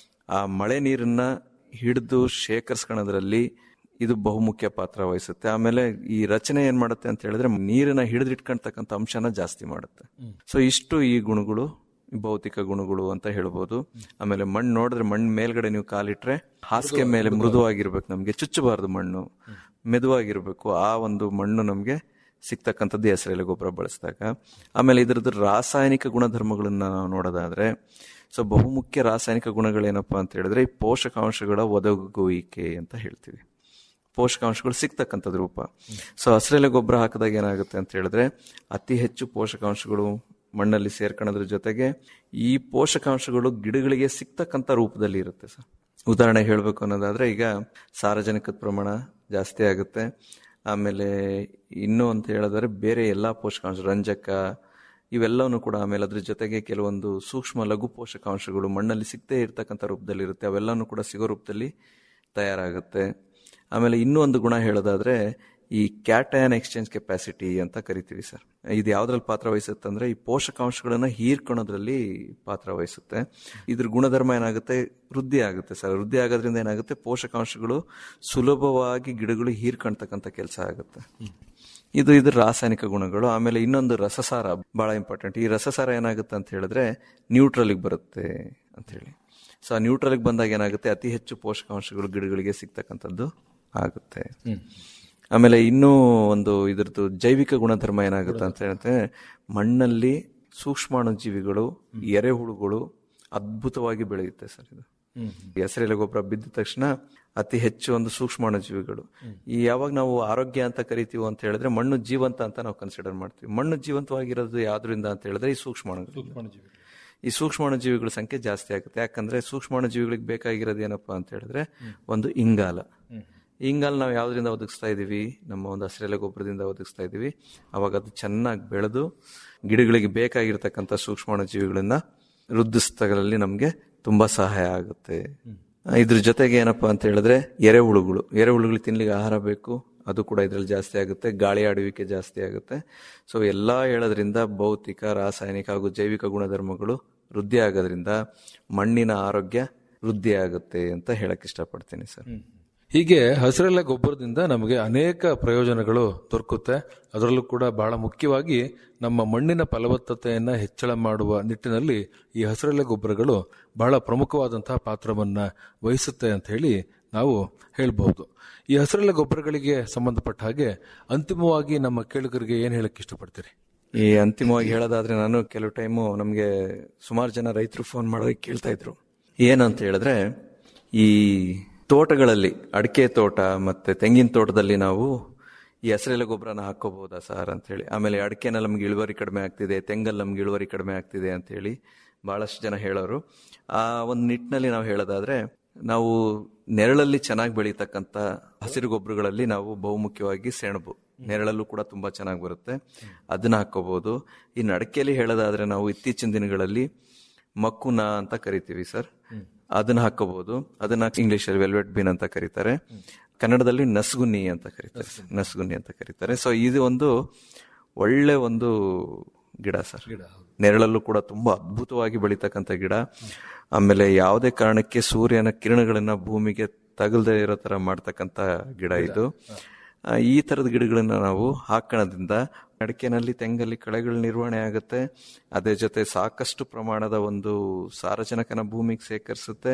ಆ ಮಳೆ ನೀರನ್ನ ಹಿಡಿದು ಶೇಖರಿಸ್ಕೊಳ್ಳೋದ್ರಲ್ಲಿ ಇದು ಬಹುಮುಖ್ಯ ಪಾತ್ರ ವಹಿಸುತ್ತೆ ಆಮೇಲೆ ಈ ರಚನೆ ಏನ್ ಮಾಡುತ್ತೆ ಅಂತ ಹೇಳಿದ್ರೆ ನೀರನ್ನ ಹಿಡಿದಿಟ್ಕೊಂಡ್ತಕ್ಕಂಥ ಅಂಶನ ಜಾಸ್ತಿ ಮಾಡುತ್ತೆ ಸೊ ಇಷ್ಟು ಈ ಗುಣಗಳು ಭೌತಿಕ ಗುಣಗಳು ಅಂತ ಹೇಳ್ಬೋದು ಆಮೇಲೆ ಮಣ್ಣು ನೋಡಿದ್ರೆ ಮಣ್ಣು ಮೇಲ್ಗಡೆ ನೀವು ಕಾಲಿಟ್ರೆ ಹಾಸಿಗೆ ಮೇಲೆ ಮೃದುವಾಗಿರ್ಬೇಕು ನಮ್ಗೆ ಚುಚ್ಚಬಾರ್ದು ಮಣ್ಣು ಮೆದುವಾಗಿರ್ಬೇಕು ಆ ಒಂದು ಮಣ್ಣು ನಮ್ಗೆ ಸಿಗ್ತಕ್ಕಂಥದ್ದು ಹೆಸರೆಲೆ ಗೊಬ್ಬರ ಬಳಸಿದಾಗ ಆಮೇಲೆ ಇದ್ರದ್ದು ರಾಸಾಯನಿಕ ಗುಣಧರ್ಮಗಳನ್ನ ನಾವು ನೋಡೋದಾದ್ರೆ ಸೊ ಬಹುಮುಖ್ಯ ರಾಸಾಯನಿಕ ಗುಣಗಳೇನಪ್ಪ ಅಂತ ಹೇಳಿದ್ರೆ ಈ ಪೋಷಕಾಂಶಗಳ ಒದಗುವಿಕೆ ಅಂತ ಹೇಳ್ತೀವಿ ಪೋಷಕಾಂಶಗಳು ಸಿಗ್ತಕ್ಕಂಥದ್ದು ರೂಪ ಸೊ ಹಸಿರೆಲೆ ಗೊಬ್ಬರ ಹಾಕಿದಾಗ ಏನಾಗುತ್ತೆ ಅಂತ ಹೇಳಿದ್ರೆ ಅತಿ ಹೆಚ್ಚು ಪೋಷಕಾಂಶಗಳು ಮಣ್ಣಲ್ಲಿ ಸೇರ್ಕೊಳ್ಳೋದ್ರ ಜೊತೆಗೆ ಈ ಪೋಷಕಾಂಶಗಳು ಗಿಡಗಳಿಗೆ ಸಿಗ್ತಕ್ಕಂಥ ರೂಪದಲ್ಲಿ ಇರುತ್ತೆ ಸರ್ ಉದಾಹರಣೆ ಹೇಳಬೇಕು ಅನ್ನೋದಾದ್ರೆ ಈಗ ಸಾರಜನಕದ ಪ್ರಮಾಣ ಜಾಸ್ತಿ ಆಗುತ್ತೆ ಆಮೇಲೆ ಇನ್ನೂ ಅಂತ ಹೇಳಿದ್ರೆ ಬೇರೆ ಎಲ್ಲಾ ಪೋಷಕಾಂಶ ರಂಜಕ ಇವೆಲ್ಲವೂ ಕೂಡ ಆಮೇಲೆ ಅದ್ರ ಜೊತೆಗೆ ಕೆಲವೊಂದು ಸೂಕ್ಷ್ಮ ಲಘು ಪೋಷಕಾಂಶಗಳು ಮಣ್ಣಲ್ಲಿ ಸಿಗದೇ ಇರ್ತಕ್ಕಂಥ ರೂಪದಲ್ಲಿ ಇರುತ್ತೆ ಅವೆಲ್ಲನೂ ಕೂಡ ಸಿಗೋ ರೂಪದಲ್ಲಿ ತಯಾರಾಗುತ್ತೆ ಆಮೇಲೆ ಇನ್ನೂ ಒಂದು ಗುಣ ಹೇಳೋದಾದ್ರೆ ಈ ಕ್ಯಾಟಯನ್ ಎಕ್ಸ್ಚೇಂಜ್ ಕೆಪಾಸಿಟಿ ಅಂತ ಕರಿತೀವಿ ಸರ್ ಇದು ಯಾವ್ದ್ರಲ್ಲಿ ಪಾತ್ರ ವಹಿಸುತ್ತೆ ಅಂದ್ರೆ ಈ ಪೋಷಕಾಂಶಗಳನ್ನ ಹೀರ್ಕೊಳ್ಳೋದ್ರಲ್ಲಿ ಪಾತ್ರ ವಹಿಸುತ್ತೆ ಇದ್ರ ಗುಣಧರ್ಮ ಏನಾಗುತ್ತೆ ವೃದ್ಧಿ ಆಗುತ್ತೆ ಸರ್ ವೃದ್ಧಿ ಆಗೋದ್ರಿಂದ ಏನಾಗುತ್ತೆ ಪೋಷಕಾಂಶಗಳು ಸುಲಭವಾಗಿ ಗಿಡಗಳು ಹೀರ್ಕೊಳ್ತಕ್ಕಂಥ ಕೆಲಸ ಆಗುತ್ತೆ ಇದು ಇದ್ರ ರಾಸಾಯನಿಕ ಗುಣಗಳು ಆಮೇಲೆ ಇನ್ನೊಂದು ರಸಸಾರ ಬಹಳ ಇಂಪಾರ್ಟೆಂಟ್ ಈ ರಸಸಾರ ಏನಾಗುತ್ತೆ ಅಂತ ಹೇಳಿದ್ರೆ ನ್ಯೂಟ್ರಲ್ಗೆ ಬರುತ್ತೆ ಅಂತ ಹೇಳಿ ಸೊ ಆ ನ್ಯೂಟ್ರಲ್ಗೆ ಬಂದಾಗ ಏನಾಗುತ್ತೆ ಅತಿ ಹೆಚ್ಚು ಪೋಷಕಾಂಶಗಳು ಗಿಡಗಳಿಗೆ ಸಿಗ್ತಕ್ಕಂಥದ್ದು ಆಗುತ್ತೆ ಆಮೇಲೆ ಇನ್ನೂ ಒಂದು ಇದ್ರದ್ದು ಜೈವಿಕ ಗುಣಧರ್ಮ ಏನಾಗುತ್ತೆ ಅಂತ ಹೇಳಿದ್ರೆ ಮಣ್ಣಲ್ಲಿ ಸೂಕ್ಷ್ಮಾಣು ಜೀವಿಗಳು ಎರೆಹುಳುಗಳು ಅದ್ಭುತವಾಗಿ ಬೆಳೆಯುತ್ತೆ ಸರ್ ಇದು ಹೆಸರೆಲೆ ಗೊಬ್ಬರ ಬಿದ್ದ ತಕ್ಷಣ ಅತಿ ಹೆಚ್ಚು ಒಂದು ಸೂಕ್ಷ್ಮಾಣು ಜೀವಿಗಳು ಈ ಯಾವಾಗ ನಾವು ಆರೋಗ್ಯ ಅಂತ ಕರಿತೀವಿ ಅಂತ ಹೇಳಿದ್ರೆ ಮಣ್ಣು ಜೀವಂತ ಅಂತ ನಾವು ಕನ್ಸಿಡರ್ ಮಾಡ್ತೀವಿ ಮಣ್ಣು ಜೀವಂತವಾಗಿರೋದು ಯಾವ್ದ್ರಿಂದ ಅಂತ ಹೇಳಿದ್ರೆ ಈ ಸೂಕ್ಷ್ಮಾಣುಗಳು ಈ ಸೂಕ್ಷ್ಮಾಣು ಜೀವಿಗಳ ಸಂಖ್ಯೆ ಜಾಸ್ತಿ ಆಗುತ್ತೆ ಯಾಕಂದ್ರೆ ಸೂಕ್ಷ್ಮಾಣು ಜೀವಿಗಳಿಗೆ ಬೇಕಾಗಿರೋದು ಏನಪ್ಪಾ ಅಂತ ಹೇಳಿದ್ರೆ ಒಂದು ಇಂಗಾಲ ಇಂಗಾಲ ನಾವು ಯಾವ್ದ್ರಿಂದ ಒದಗಿಸ್ತಾ ಇದೀವಿ ನಮ್ಮ ಒಂದು ಹಸಿರೆಲೆ ಗೊಬ್ಬರದಿಂದ ಒದಗಿಸ್ತಾ ಇದೀವಿ ಅವಾಗ ಅದು ಚೆನ್ನಾಗಿ ಬೆಳೆದು ಗಿಡಗಳಿಗೆ ಬೇಕಾಗಿರ್ತಕ್ಕಂಥ ಸೂಕ್ಷ್ಮಾಣು ಜೀವಿಗಳನ್ನ ವೃದ್ಧಿಸ್ತಗಳಲ್ಲಿ ನಮ್ಗೆ ತುಂಬಾ ಸಹಾಯ ಆಗುತ್ತೆ ಇದ್ರ ಜೊತೆಗೆ ಏನಪ್ಪಾ ಅಂತ ಹೇಳಿದ್ರೆ ಎರೆಹುಳುಗಳು ಎರೆಹುಳುಗಳು ತಿನ್ಲಿಕ್ಕೆ ಆಹಾರ ಬೇಕು ಅದು ಕೂಡ ಇದ್ರಲ್ಲಿ ಜಾಸ್ತಿ ಆಗುತ್ತೆ ಗಾಳಿ ಆಡುವಿಕೆ ಜಾಸ್ತಿ ಆಗುತ್ತೆ ಸೊ ಎಲ್ಲಾ ಹೇಳೋದ್ರಿಂದ ಭೌತಿಕ ರಾಸಾಯನಿಕ ಹಾಗೂ ಜೈವಿಕ ಗುಣಧರ್ಮಗಳು ವೃದ್ಧಿ ಆಗೋದ್ರಿಂದ ಮಣ್ಣಿನ ಆರೋಗ್ಯ ವೃದ್ಧಿ ಆಗುತ್ತೆ ಅಂತ ಹೇಳಕ್ ಇಷ್ಟಪಡ್ತೀನಿ ಸರ್ ಹೀಗೆ ಹಸಿರೆಲೆ ಗೊಬ್ಬರದಿಂದ ನಮಗೆ ಅನೇಕ ಪ್ರಯೋಜನಗಳು ದೊರಕುತ್ತೆ ಅದರಲ್ಲೂ ಕೂಡ ಬಹಳ ಮುಖ್ಯವಾಗಿ ನಮ್ಮ ಮಣ್ಣಿನ ಫಲವತ್ತತೆಯನ್ನ ಹೆಚ್ಚಳ ಮಾಡುವ ನಿಟ್ಟಿನಲ್ಲಿ ಈ ಹಸಿರೆಲೆ ಗೊಬ್ಬರಗಳು ಬಹಳ ಪ್ರಮುಖವಾದಂತಹ ಪಾತ್ರವನ್ನ ವಹಿಸುತ್ತೆ ಅಂತ ಹೇಳಿ ನಾವು ಹೇಳಬಹುದು ಈ ಹಸಿರೆಲೆ ಗೊಬ್ಬರಗಳಿಗೆ ಸಂಬಂಧಪಟ್ಟ ಹಾಗೆ ಅಂತಿಮವಾಗಿ ನಮ್ಮ ಕೇಳುಗರಿಗೆ ಏನ್ ಹೇಳಕ್ ಇಷ್ಟಪಡ್ತೀರಿ ಈ ಅಂತಿಮವಾಗಿ ಹೇಳೋದಾದ್ರೆ ನಾನು ಕೆಲವು ಟೈಮು ನಮಗೆ ಸುಮಾರು ಜನ ರೈತರು ಫೋನ್ ಮಾಡೋದಕ್ಕೆ ಕೇಳ್ತಾ ಇದ್ರು ಏನಂತ ಹೇಳಿದ್ರೆ ಈ ತೋಟಗಳಲ್ಲಿ ಅಡಿಕೆ ತೋಟ ಮತ್ತೆ ತೆಂಗಿನ ತೋಟದಲ್ಲಿ ನಾವು ಈ ಹಸಿರೆಲೆ ಗೊಬ್ಬರನ ಹಾಕೋಬಹುದಾ ಸರ್ ಅಂತ ಹೇಳಿ ಆಮೇಲೆ ಅಡಿಕೆನಲ್ಲಿ ನಮ್ಗೆ ಇಳುವರಿ ಕಡಿಮೆ ಆಗ್ತಿದೆ ತೆಂಗಲ್ಲಿ ನಮ್ಗೆ ಇಳುವರಿ ಕಡಿಮೆ ಆಗ್ತಿದೆ ಅಂತ ಹೇಳಿ ಬಹಳಷ್ಟು ಜನ ಹೇಳೋರು ಆ ಒಂದು ನಿಟ್ಟಿನಲ್ಲಿ ನಾವು ಹೇಳೋದಾದ್ರೆ ನಾವು ನೆರಳಲ್ಲಿ ಚೆನ್ನಾಗಿ ಬೆಳೀತಕ್ಕಂಥ ಹಸಿರು ಗೊಬ್ಬರಗಳಲ್ಲಿ ನಾವು ಬಹುಮುಖ್ಯವಾಗಿ ಸೆಣಬು ನೆರಳಲ್ಲೂ ಕೂಡ ತುಂಬಾ ಚೆನ್ನಾಗಿ ಬರುತ್ತೆ ಅದನ್ನ ಹಾಕೋಬಹುದು ಇನ್ನು ಅಡಿಕೆಯಲ್ಲಿ ಹೇಳೋದಾದ್ರೆ ನಾವು ಇತ್ತೀಚಿನ ದಿನಗಳಲ್ಲಿ ಮಕ್ಕುನ ಅಂತ ಕರಿತೀವಿ ಸರ್ ಅದನ್ನ ಹಾಕೋಬಹುದು ಅದನ್ನ ಇಂಗ್ಲಿಷ್ ಅಲ್ಲಿ ವೆಲ್ವೆಟ್ ಬೀನ್ ಅಂತ ಕರೀತಾರೆ ಕನ್ನಡದಲ್ಲಿ ನಸ್ಗುನ್ನಿ ಅಂತ ಕರೀತಾರೆ ನಸ್ಗುನ್ನಿ ಅಂತ ಕರೀತಾರೆ ಸೊ ಇದು ಒಂದು ಒಳ್ಳೆ ಒಂದು ಗಿಡ ಸರ್ ನೆರಳಲ್ಲೂ ಕೂಡ ತುಂಬಾ ಅದ್ಭುತವಾಗಿ ಬೆಳೀತಕ್ಕಂಥ ಗಿಡ ಆಮೇಲೆ ಯಾವುದೇ ಕಾರಣಕ್ಕೆ ಸೂರ್ಯನ ಕಿರಣಗಳನ್ನ ಭೂಮಿಗೆ ತಗಲ್ದೇ ಇರೋ ತರ ಮಾಡ್ತಕ್ಕಂಥ ಗಿಡ ಇದು ಆ, ಈ ತರದ ಗಿಡಗಳನ್ನ ನಾವು ಹಾಕೋದ್ರಿಂದ ಅಡಿಕೆನಲ್ಲಿ ತೆಂಗಲ್ಲಿ ಕಳೆಗಳ ನಿರ್ವಹಣೆ ಆಗುತ್ತೆ ಅದೇ ಜೊತೆ ಸಾಕಷ್ಟು ಪ್ರಮಾಣದ ಒಂದು ಸಾರಜನಕನ ಭೂಮಿಗೆ ಸೇಕರಿಸುತ್ತೆ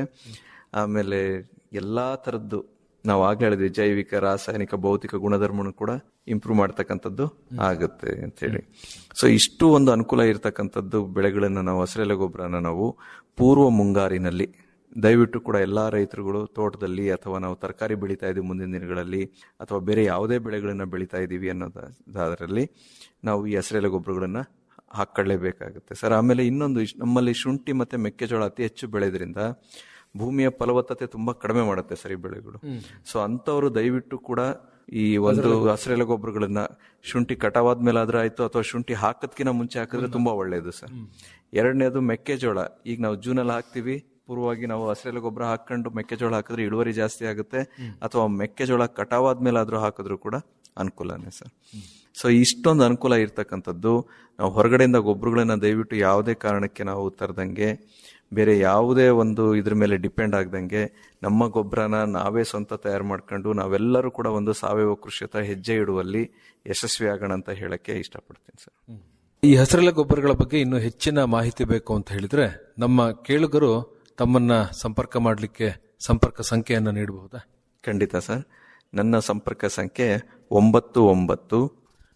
ಆಮೇಲೆ ಎಲ್ಲಾ ತರದ್ದು ನಾವು ಆಗ್ಲೇ ಹೇಳಿದ್ವಿ ಜೈವಿಕ ರಾಸಾಯನಿಕ ಭೌತಿಕ ಗುಣಧರ್ಮನು ಕೂಡ ಇಂಪ್ರೂವ್ ಮಾಡ್ತಕ್ಕಂಥದ್ದು ಆಗುತ್ತೆ ಅಂತ ಹೇಳಿ ಸೊ ಇಷ್ಟು ಒಂದು ಅನುಕೂಲ ಇರತಕ್ಕಂಥದ್ದು ಬೆಳೆಗಳನ್ನ ನಾವು ಹಸಿರೆಲೆ ಗೊಬ್ಬರನ ನಾವು ಪೂರ್ವ ಮುಂಗಾರಿನಲ್ಲಿ ದಯವಿಟ್ಟು ಕೂಡ ಎಲ್ಲಾ ರೈತರುಗಳು ತೋಟದಲ್ಲಿ ಅಥವಾ ನಾವು ತರಕಾರಿ ಬೆಳೀತಾ ಇದೀವಿ ಮುಂದಿನ ದಿನಗಳಲ್ಲಿ ಅಥವಾ ಬೇರೆ ಯಾವುದೇ ಬೆಳೆಗಳನ್ನ ಬೆಳೀತಾ ಇದೀವಿ ಅನ್ನೋದಾದ್ರಲ್ಲಿ ನಾವು ಈ ಹಸಿರೆಲೆ ಗೊಬ್ಬರಗಳನ್ನ ಹಾಕೊಳ್ಳೇಬೇಕಾಗುತ್ತೆ ಸರ್ ಆಮೇಲೆ ಇನ್ನೊಂದು ಇಶ್- ನಮ್ಮಲ್ಲಿ ಶುಂಠಿ ಮತ್ತೆ ಮೆಕ್ಕೆಜೋಳ ಅತಿ ಹೆಚ್ಚು ಬೆಳೆದ್ರಿಂದ ಭೂಮಿಯ ಫಲವತ್ತತೆ ತುಂಬಾ ಕಡಿಮೆ ಮಾಡುತ್ತೆ ಸರ್ ಈ ಬೆಳೆಗಳು ಸೊ ಅಂತವರು ದಯವಿಟ್ಟು ಕೂಡ ಈ ಒಂದು ಹಸಿರೆಲೆ ಗೊಬ್ಬರಗಳನ್ನ ಶುಂಠಿ ಕಟಾವಾದ್ಮೇಲೆ ಆದ್ರೆ ಆಯ್ತು ಅಥವಾ ಶುಂಠಿ ಹಾಕದ್ಕಿಂತ ಮುಂಚೆ ಹಾಕಿದ್ರೆ ತುಂಬಾ ಒಳ್ಳೇದು ಸರ್ ಎರಡನೇದು ಮೆಕ್ಕೆಜೋಳ ಈಗ ನಾವು ಜೂನ್ ಅಲ್ಲಿ ಹಾಕ್ತಿವಿ ಪೂರ್ವವಾಗಿ ನಾವು ಹಸಿರೆಲೆ ಗೊಬ್ಬರ ಹಾಕೊಂಡು ಮೆಕ್ಕೆಜೋಳ ಹಾಕಿದ್ರೆ ಇಳುವರಿ ಜಾಸ್ತಿ ಆಗುತ್ತೆ ಅಥವಾ ಮೆಕ್ಕೆಜೋಳ ಕಟಾವಾದ್ಮೇಲೆ ಆದ್ರೂ ಹಾಕಿದ್ರು ಕೂಡ ಅನುಕೂಲನೇ ಸರ್ ಸೊ ಇಷ್ಟೊಂದು ಅನುಕೂಲ ಇರ್ತಕ್ಕಂಥದ್ದು ನಾವು ಹೊರಗಡೆಯಿಂದ ಗೊಬ್ಬರಗಳನ್ನ ದಯವಿಟ್ಟು ಯಾವುದೇ ಕಾರಣಕ್ಕೆ ನಾವು ತರದಂಗೆ ಬೇರೆ ಯಾವುದೇ ಒಂದು ಇದ್ರ ಮೇಲೆ ಡಿಪೆಂಡ್ ಆಗ್ದಂಗೆ ನಮ್ಮ ಗೊಬ್ಬರನ ನಾವೇ ಸ್ವಂತ ತಯಾರು ಮಾಡ್ಕೊಂಡು ನಾವೆಲ್ಲರೂ ಕೂಡ ಒಂದು ಸಾವಯವ ಕೃಷಿ ಹತ್ರ ಹೆಜ್ಜೆ ಇಡುವಲ್ಲಿ ಯಶಸ್ವಿ ಆಗೋಣ ಅಂತ ಹೇಳಕ್ಕೆ ಇಷ್ಟಪಡ್ತೀನಿ ಸರ್ ಈ ಹಸಿರೆಲೆ ಗೊಬ್ಬರಗಳ ಬಗ್ಗೆ ಇನ್ನೂ ಹೆಚ್ಚಿನ ಮಾಹಿತಿ ಬೇಕು ಅಂತ ಹೇಳಿದ್ರೆ ನಮ್ಮ ಕೇಳುಗರು ತಮ್ಮನ್ನ ಸಂಪರ್ಕ ಮಾಡಲಿಕ್ಕೆ ಸಂಪರ್ಕ ಸಂಖ್ಯೆಯನ್ನ ನೀಡಬಹುದಾ ಖಂಡಿತ ಸರ್ ನನ್ನ ಸಂಪರ್ಕ ಸಂಖ್ಯೆ ಒಂಬತ್ತು ಒಂಬತ್ತು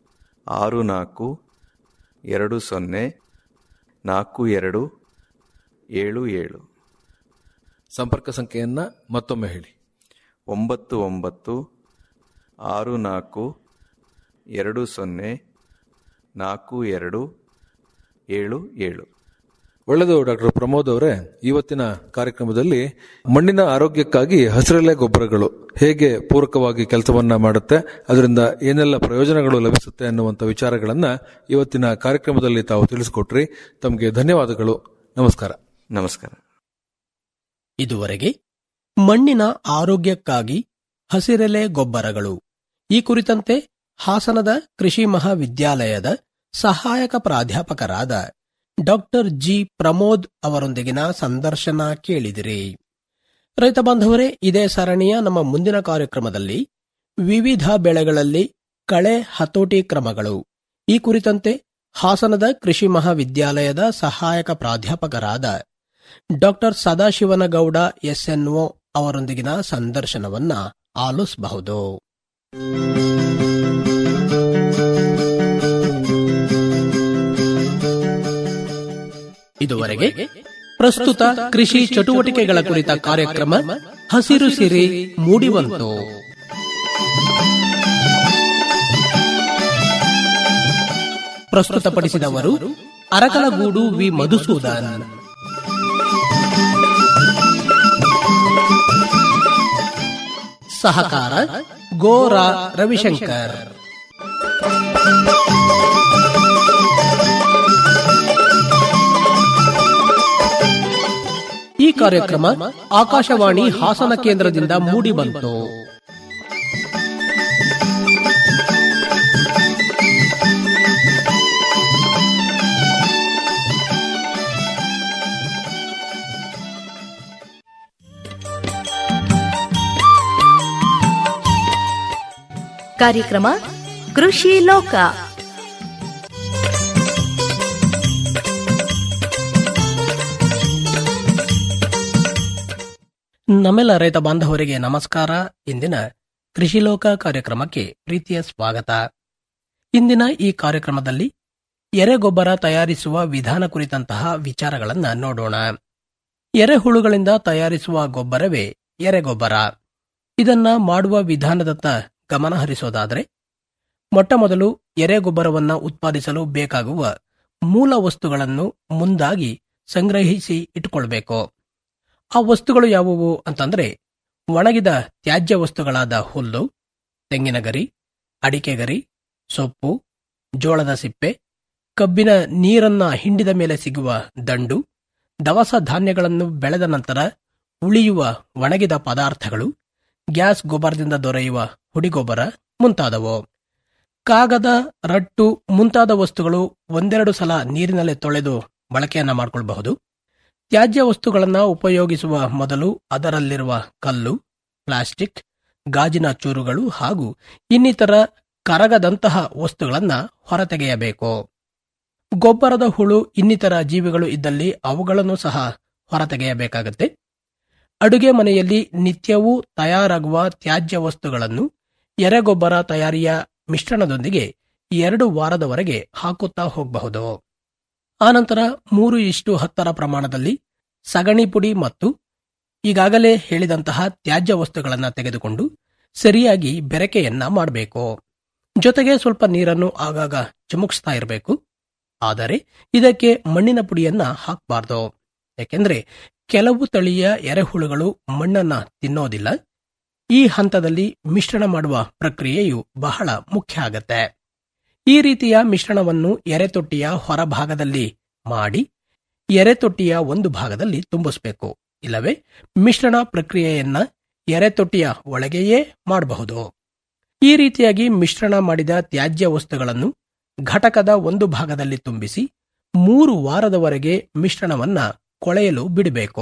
ಆರು ನಾಲ್ಕು ಎರಡು ಸೊನ್ನೆ ನಾಲ್ಕು ಎರಡು ಏಳು ಏಳು ಸಂಪರ್ಕ ಸಂಖ್ಯೆಯನ್ನ ಮತ್ತೊಮ್ಮೆ ಹೇಳಿ ಒಂಬತ್ತು ಒಂಬತ್ತು ಆರು ನಾಲ್ಕು ಎರಡು ಸೊನ್ನೆ ನಾಲ್ಕು ಎರಡು ಏಳು ಏಳು ಒಳ್ಳೆಯದು ಡಾಕ್ಟರ್ ಪ್ರಮೋದ್ ಅವರೇ ಇವತ್ತಿನ ಕಾರ್ಯಕ್ರಮದಲ್ಲಿ ಮಣ್ಣಿನ ಆರೋಗ್ಯಕ್ಕಾಗಿ ಹಸಿರೆಲೆ ಗೊಬ್ಬರಗಳು ಹೇಗೆ ಪೂರಕವಾಗಿ ಕೆಲಸವನ್ನ ಮಾಡುತ್ತೆ ಅದರಿಂದ ಏನೆಲ್ಲ ಪ್ರಯೋಜನಗಳು ಲಭಿಸುತ್ತೆ ಅನ್ನುವಂಥ ವಿಚಾರಗಳನ್ನ ಇವತ್ತಿನ ಕಾರ್ಯಕ್ರಮದಲ್ಲಿ ತಾವು ತಿಳಿಸಿಕೊಟ್ರಿ ತಮಗೆ ಧನ್ಯವಾದಗಳು ನಮಸ್ಕಾರ ನಮಸ್ಕಾರ ಇದುವರೆಗೆ ಮಣ್ಣಿನ ಆರೋಗ್ಯಕ್ಕಾಗಿ ಹಸಿರೆಲೆ ಗೊಬ್ಬರಗಳು ಈ ಕುರಿತಂತೆ ಹಾಸನದ ಕೃಷಿ ಮಹಾವಿದ್ಯಾಲಯದ ಸಹಾಯಕ ಪ್ರಾಧ್ಯಾಪಕರಾದ ಡಾಕ್ಟರ್ ಜಿ ಪ್ರಮೋದ್ ಅವರೊಂದಿಗಿನ ಸಂದರ್ಶನ ಕೇಳಿದಿರಿ ರೈತ ಬಾಂಧವರೇ ಇದೇ ಸರಣಿಯ ನಮ್ಮ ಮುಂದಿನ ಕಾರ್ಯಕ್ರಮದಲ್ಲಿ ವಿವಿಧ ಬೆಳೆಗಳಲ್ಲಿ ಕಳೆ ಹತೋಟಿ ಕ್ರಮಗಳು ಈ ಕುರಿತಂತೆ ಹಾಸನದ ಕೃಷಿ ಮಹಾವಿದ್ಯಾಲಯದ ಸಹಾಯಕ ಪ್ರಾಧ್ಯಾಪಕರಾದ ಡಾಕ್ಟರ್ ಸದಾಶಿವನಗೌಡ ಎಸ್ಎನ್ಒ ಅವರೊಂದಿಗಿನ ಸಂದರ್ಶನವನ್ನ ಆಲಿಸಬಹುದು ಇದುವರೆಗೆ ಪ್ರಸ್ತುತ ಕೃಷಿ ಚಟುವಟಿಕೆಗಳ ಕುರಿತ ಕಾರ್ಯಕ್ರಮ ಹಸಿರು ಸಿರಿ ಮೂಡಿವಂತು ಪ್ರಸ್ತುತಪಡಿಸಿದವರು ಅರಕಲಗೂಡು ವಿ ಮಧುಸೂದನ್ ಸಹಕಾರ ಗೋರಾ ರವಿಶಂಕರ್ ಈ ಕಾರ್ಯಕ್ರಮ ಆಕಾಶವಾಣಿ ಹಾಸನ ಕೇಂದ್ರದಿಂದ ಮೂಡಿ ಬಂತು ಕಾರ್ಯಕ್ರಮ ಕೃಷಿ ಲೋಕ ನಮ್ಮೆಲ್ಲ ರೈತ ಬಾಂಧವರಿಗೆ ನಮಸ್ಕಾರ ಇಂದಿನ ಕೃಷಿ ಲೋಕ ಕಾರ್ಯಕ್ರಮಕ್ಕೆ ಪ್ರೀತಿಯ ಸ್ವಾಗತ ಇಂದಿನ ಈ ಕಾರ್ಯಕ್ರಮದಲ್ಲಿ ಎರೆಗೊಬ್ಬರ ತಯಾರಿಸುವ ವಿಧಾನ ಕುರಿತಂತಹ ವಿಚಾರಗಳನ್ನ ನೋಡೋಣ ಎರೆಹುಳುಗಳಿಂದ ತಯಾರಿಸುವ ಗೊಬ್ಬರವೇ ಎರೆಗೊಬ್ಬರ ಇದನ್ನ ಮಾಡುವ ವಿಧಾನದತ್ತ ಗಮನ ಹರಿಸೋದಾದರೆ ಮೊಟ್ಟಮೊದಲು ಎರೆಗೊಬ್ಬರವನ್ನ ಉತ್ಪಾದಿಸಲು ಬೇಕಾಗುವ ಮೂಲ ವಸ್ತುಗಳನ್ನು ಮುಂದಾಗಿ ಸಂಗ್ರಹಿಸಿ ಇಟ್ಟುಕೊಳ್ಬೇಕು ಆ ವಸ್ತುಗಳು ಯಾವುವು ಅಂತಂದ್ರೆ ಒಣಗಿದ ತ್ಯಾಜ್ಯ ವಸ್ತುಗಳಾದ ಹುಲ್ಲು ತೆಂಗಿನ ಗರಿ ಅಡಿಕೆ ಗರಿ ಸೊಪ್ಪು ಜೋಳದ ಸಿಪ್ಪೆ ಕಬ್ಬಿನ ನೀರನ್ನ ಹಿಂಡಿದ ಮೇಲೆ ಸಿಗುವ ದಂಡು ದವಸ ಧಾನ್ಯಗಳನ್ನು ಬೆಳೆದ ನಂತರ ಉಳಿಯುವ ಒಣಗಿದ ಪದಾರ್ಥಗಳು ಗ್ಯಾಸ್ ಗೊಬ್ಬರದಿಂದ ದೊರೆಯುವ ಹುಡಿಗೊಬ್ಬರ ಮುಂತಾದವು ಕಾಗದ ರಟ್ಟು ಮುಂತಾದ ವಸ್ತುಗಳು ಒಂದೆರಡು ಸಲ ನೀರಿನಲ್ಲಿ ತೊಳೆದು ಬಳಕೆಯನ್ನ ಮಾಡಿಕೊಳ್ಳಬಹುದು ತ್ಯಾಜ್ಯ ವಸ್ತುಗಳನ್ನು ಉಪಯೋಗಿಸುವ ಮೊದಲು ಅದರಲ್ಲಿರುವ ಕಲ್ಲು ಪ್ಲಾಸ್ಟಿಕ್ ಗಾಜಿನ ಚೂರುಗಳು ಹಾಗೂ ಇನ್ನಿತರ ಕರಗದಂತಹ ವಸ್ತುಗಳನ್ನ ಹೊರತೆಗೆಯಬೇಕು ಗೊಬ್ಬರದ ಹುಳು ಇನ್ನಿತರ ಜೀವಿಗಳು ಇದ್ದಲ್ಲಿ ಅವುಗಳನ್ನು ಸಹ ಹೊರತೆಗೆಯಬೇಕಾಗತ್ತೆ ಅಡುಗೆ ಮನೆಯಲ್ಲಿ ನಿತ್ಯವೂ ತಯಾರಾಗುವ ತ್ಯಾಜ್ಯ ವಸ್ತುಗಳನ್ನು ಎರೆಗೊಬ್ಬರ ತಯಾರಿಯ ಮಿಶ್ರಣದೊಂದಿಗೆ ಎರಡು ವಾರದವರೆಗೆ ಹಾಕುತ್ತಾ ಹೋಗಬಹುದು ಆನಂತರ ಮೂರು ಇಷ್ಟು ಹತ್ತರ ಪ್ರಮಾಣದಲ್ಲಿ ಸಗಣಿ ಪುಡಿ ಮತ್ತು ಈಗಾಗಲೇ ಹೇಳಿದಂತಹ ತ್ಯಾಜ್ಯ ವಸ್ತುಗಳನ್ನು ತೆಗೆದುಕೊಂಡು ಸರಿಯಾಗಿ ಬೆರಕೆಯನ್ನ ಮಾಡಬೇಕು ಜೊತೆಗೆ ಸ್ವಲ್ಪ ನೀರನ್ನು ಆಗಾಗ ಚಿಮುಕ್ಸ್ತಾ ಇರಬೇಕು ಆದರೆ ಇದಕ್ಕೆ ಮಣ್ಣಿನ ಪುಡಿಯನ್ನ ಹಾಕಬಾರ್ದು ಯಾಕೆಂದ್ರೆ ಕೆಲವು ತಳಿಯ ಎರೆಹುಳುಗಳು ಮಣ್ಣನ್ನ ತಿನ್ನೋದಿಲ್ಲ ಈ ಹಂತದಲ್ಲಿ ಮಿಶ್ರಣ ಮಾಡುವ ಪ್ರಕ್ರಿಯೆಯು ಬಹಳ ಮುಖ್ಯ ಆಗತ್ತೆ ಈ ರೀತಿಯ ಮಿಶ್ರಣವನ್ನು ಎರೆತೊಟ್ಟಿಯ ಹೊರಭಾಗದಲ್ಲಿ ಮಾಡಿ ಎರೆತೊಟ್ಟಿಯ ಒಂದು ಭಾಗದಲ್ಲಿ ತುಂಬಿಸಬೇಕು ಇಲ್ಲವೇ ಮಿಶ್ರಣ ಪ್ರಕ್ರಿಯೆಯನ್ನ ಎರೆತೊಟ್ಟಿಯ ಒಳಗೆಯೇ ಮಾಡಬಹುದು ಈ ರೀತಿಯಾಗಿ ಮಿಶ್ರಣ ಮಾಡಿದ ತ್ಯಾಜ್ಯ ವಸ್ತುಗಳನ್ನು ಘಟಕದ ಒಂದು ಭಾಗದಲ್ಲಿ ತುಂಬಿಸಿ ಮೂರು ವಾರದವರೆಗೆ ಮಿಶ್ರಣವನ್ನ ಕೊಳೆಯಲು ಬಿಡಬೇಕು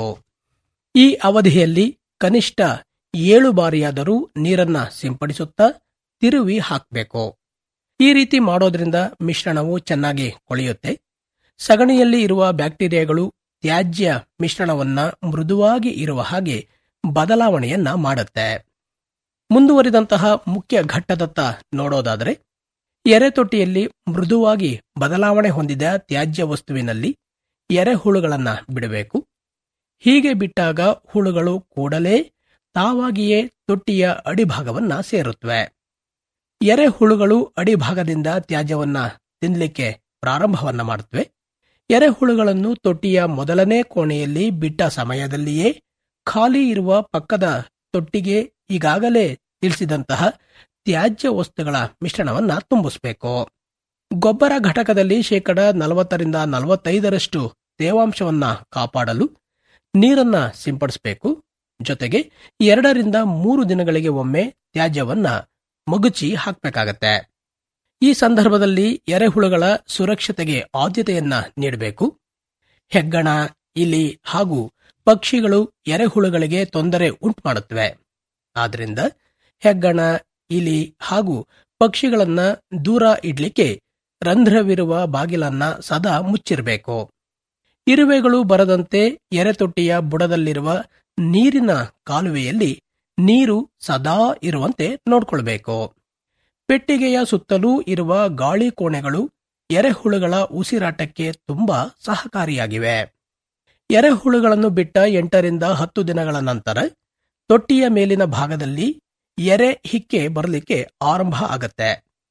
ಈ ಅವಧಿಯಲ್ಲಿ ಕನಿಷ್ಠ ಏಳು ಬಾರಿಯಾದರೂ ನೀರನ್ನ ಸಿಂಪಡಿಸುತ್ತಾ ತಿರುವಿ ಹಾಕಬೇಕು ಈ ರೀತಿ ಮಾಡೋದ್ರಿಂದ ಮಿಶ್ರಣವು ಚೆನ್ನಾಗಿ ಕೊಳೆಯುತ್ತೆ ಸಗಣಿಯಲ್ಲಿ ಇರುವ ಬ್ಯಾಕ್ಟೀರಿಯಾಗಳು ತ್ಯಾಜ್ಯ ಮಿಶ್ರಣವನ್ನ ಮೃದುವಾಗಿ ಇರುವ ಹಾಗೆ ಬದಲಾವಣೆಯನ್ನ ಮಾಡುತ್ತೆ ಮುಂದುವರಿದಂತಹ ಮುಖ್ಯ ಘಟ್ಟದತ್ತ ನೋಡೋದಾದರೆ ಎರೆತೊಟ್ಟಿಯಲ್ಲಿ ಮೃದುವಾಗಿ ಬದಲಾವಣೆ ಹೊಂದಿದ ತ್ಯಾಜ್ಯ ವಸ್ತುವಿನಲ್ಲಿ ಎರೆಹುಳುಗಳನ್ನ ಬಿಡಬೇಕು ಹೀಗೆ ಬಿಟ್ಟಾಗ ಹುಳುಗಳು ಕೂಡಲೇ ತಾವಾಗಿಯೇ ತೊಟ್ಟಿಯ ಅಡಿಭಾಗವನ್ನ ಸೇರುತ್ತವೆ ಎರೆಹುಳುಗಳು ಅಡಿಭಾಗದಿಂದ ತ್ಯಾಜ್ಯವನ್ನ ತಿನ್ನಲಿಕ್ಕೆ ಪ್ರಾರಂಭವನ್ನ ಮಾಡುತ್ತವೆ ಎರೆಹುಳುಗಳನ್ನು ತೊಟ್ಟಿಯ ಮೊದಲನೇ ಕೋಣೆಯಲ್ಲಿ ಬಿಟ್ಟ ಸಮಯದಲ್ಲಿಯೇ ಖಾಲಿ ಇರುವ ಪಕ್ಕದ ತೊಟ್ಟಿಗೆ ಈಗಾಗಲೇ ತಿಳಿಸಿದಂತಹ ತ್ಯಾಜ್ಯ ವಸ್ತುಗಳ ಮಿಶ್ರಣವನ್ನ ತುಂಬಿಸಬೇಕು ಗೊಬ್ಬರ ಘಟಕದಲ್ಲಿ ಶೇಕಡ ನಲವತ್ತರಿಂದ ನಲವತ್ತೈದರಷ್ಟು ತೇವಾಂಶವನ್ನ ಕಾಪಾಡಲು ನೀರನ್ನ ಸಿಂಪಡಿಸಬೇಕು ಜೊತೆಗೆ ಎರಡರಿಂದ ಮೂರು ದಿನಗಳಿಗೆ ಒಮ್ಮೆ ತ್ಯಾಜ್ಯವನ್ನ ಮಗುಚಿ ಹಾಕಬೇಕಾಗತ್ತೆ ಈ ಸಂದರ್ಭದಲ್ಲಿ ಎರೆಹುಳುಗಳ ಸುರಕ್ಷತೆಗೆ ಆದ್ಯತೆಯನ್ನ ನೀಡಬೇಕು ಹೆಗ್ಗಣ ಇಲಿ ಹಾಗೂ ಪಕ್ಷಿಗಳು ಎರೆಹುಳುಗಳಿಗೆ ತೊಂದರೆ ಉಂಟು ಮಾಡುತ್ತವೆ ಆದ್ರಿಂದ ಹೆಗ್ಗಣ ಇಲಿ ಹಾಗೂ ಪಕ್ಷಿಗಳನ್ನ ದೂರ ಇಡ್ಲಿಕ್ಕೆ ರಂಧ್ರವಿರುವ ಬಾಗಿಲನ್ನ ಸದಾ ಮುಚ್ಚಿರಬೇಕು ಇರುವೆಗಳು ಬರದಂತೆ ಎರೆತೊಟ್ಟಿಯ ಬುಡದಲ್ಲಿರುವ ನೀರಿನ ಕಾಲುವೆಯಲ್ಲಿ ನೀರು ಸದಾ ಇರುವಂತೆ ನೋಡ್ಕೊಳ್ಬೇಕು ಪೆಟ್ಟಿಗೆಯ ಸುತ್ತಲೂ ಇರುವ ಗಾಳಿ ಕೋಣೆಗಳು ಎರೆಹುಳುಗಳ ಉಸಿರಾಟಕ್ಕೆ ತುಂಬಾ ಸಹಕಾರಿಯಾಗಿವೆ ಎರೆಹುಳುಗಳನ್ನು ಬಿಟ್ಟ ಎಂಟರಿಂದ ಹತ್ತು ದಿನಗಳ ನಂತರ ತೊಟ್ಟಿಯ ಮೇಲಿನ ಭಾಗದಲ್ಲಿ ಎರೆ ಹಿಕ್ಕೆ ಬರಲಿಕ್ಕೆ ಆರಂಭ ಆಗತ್ತೆ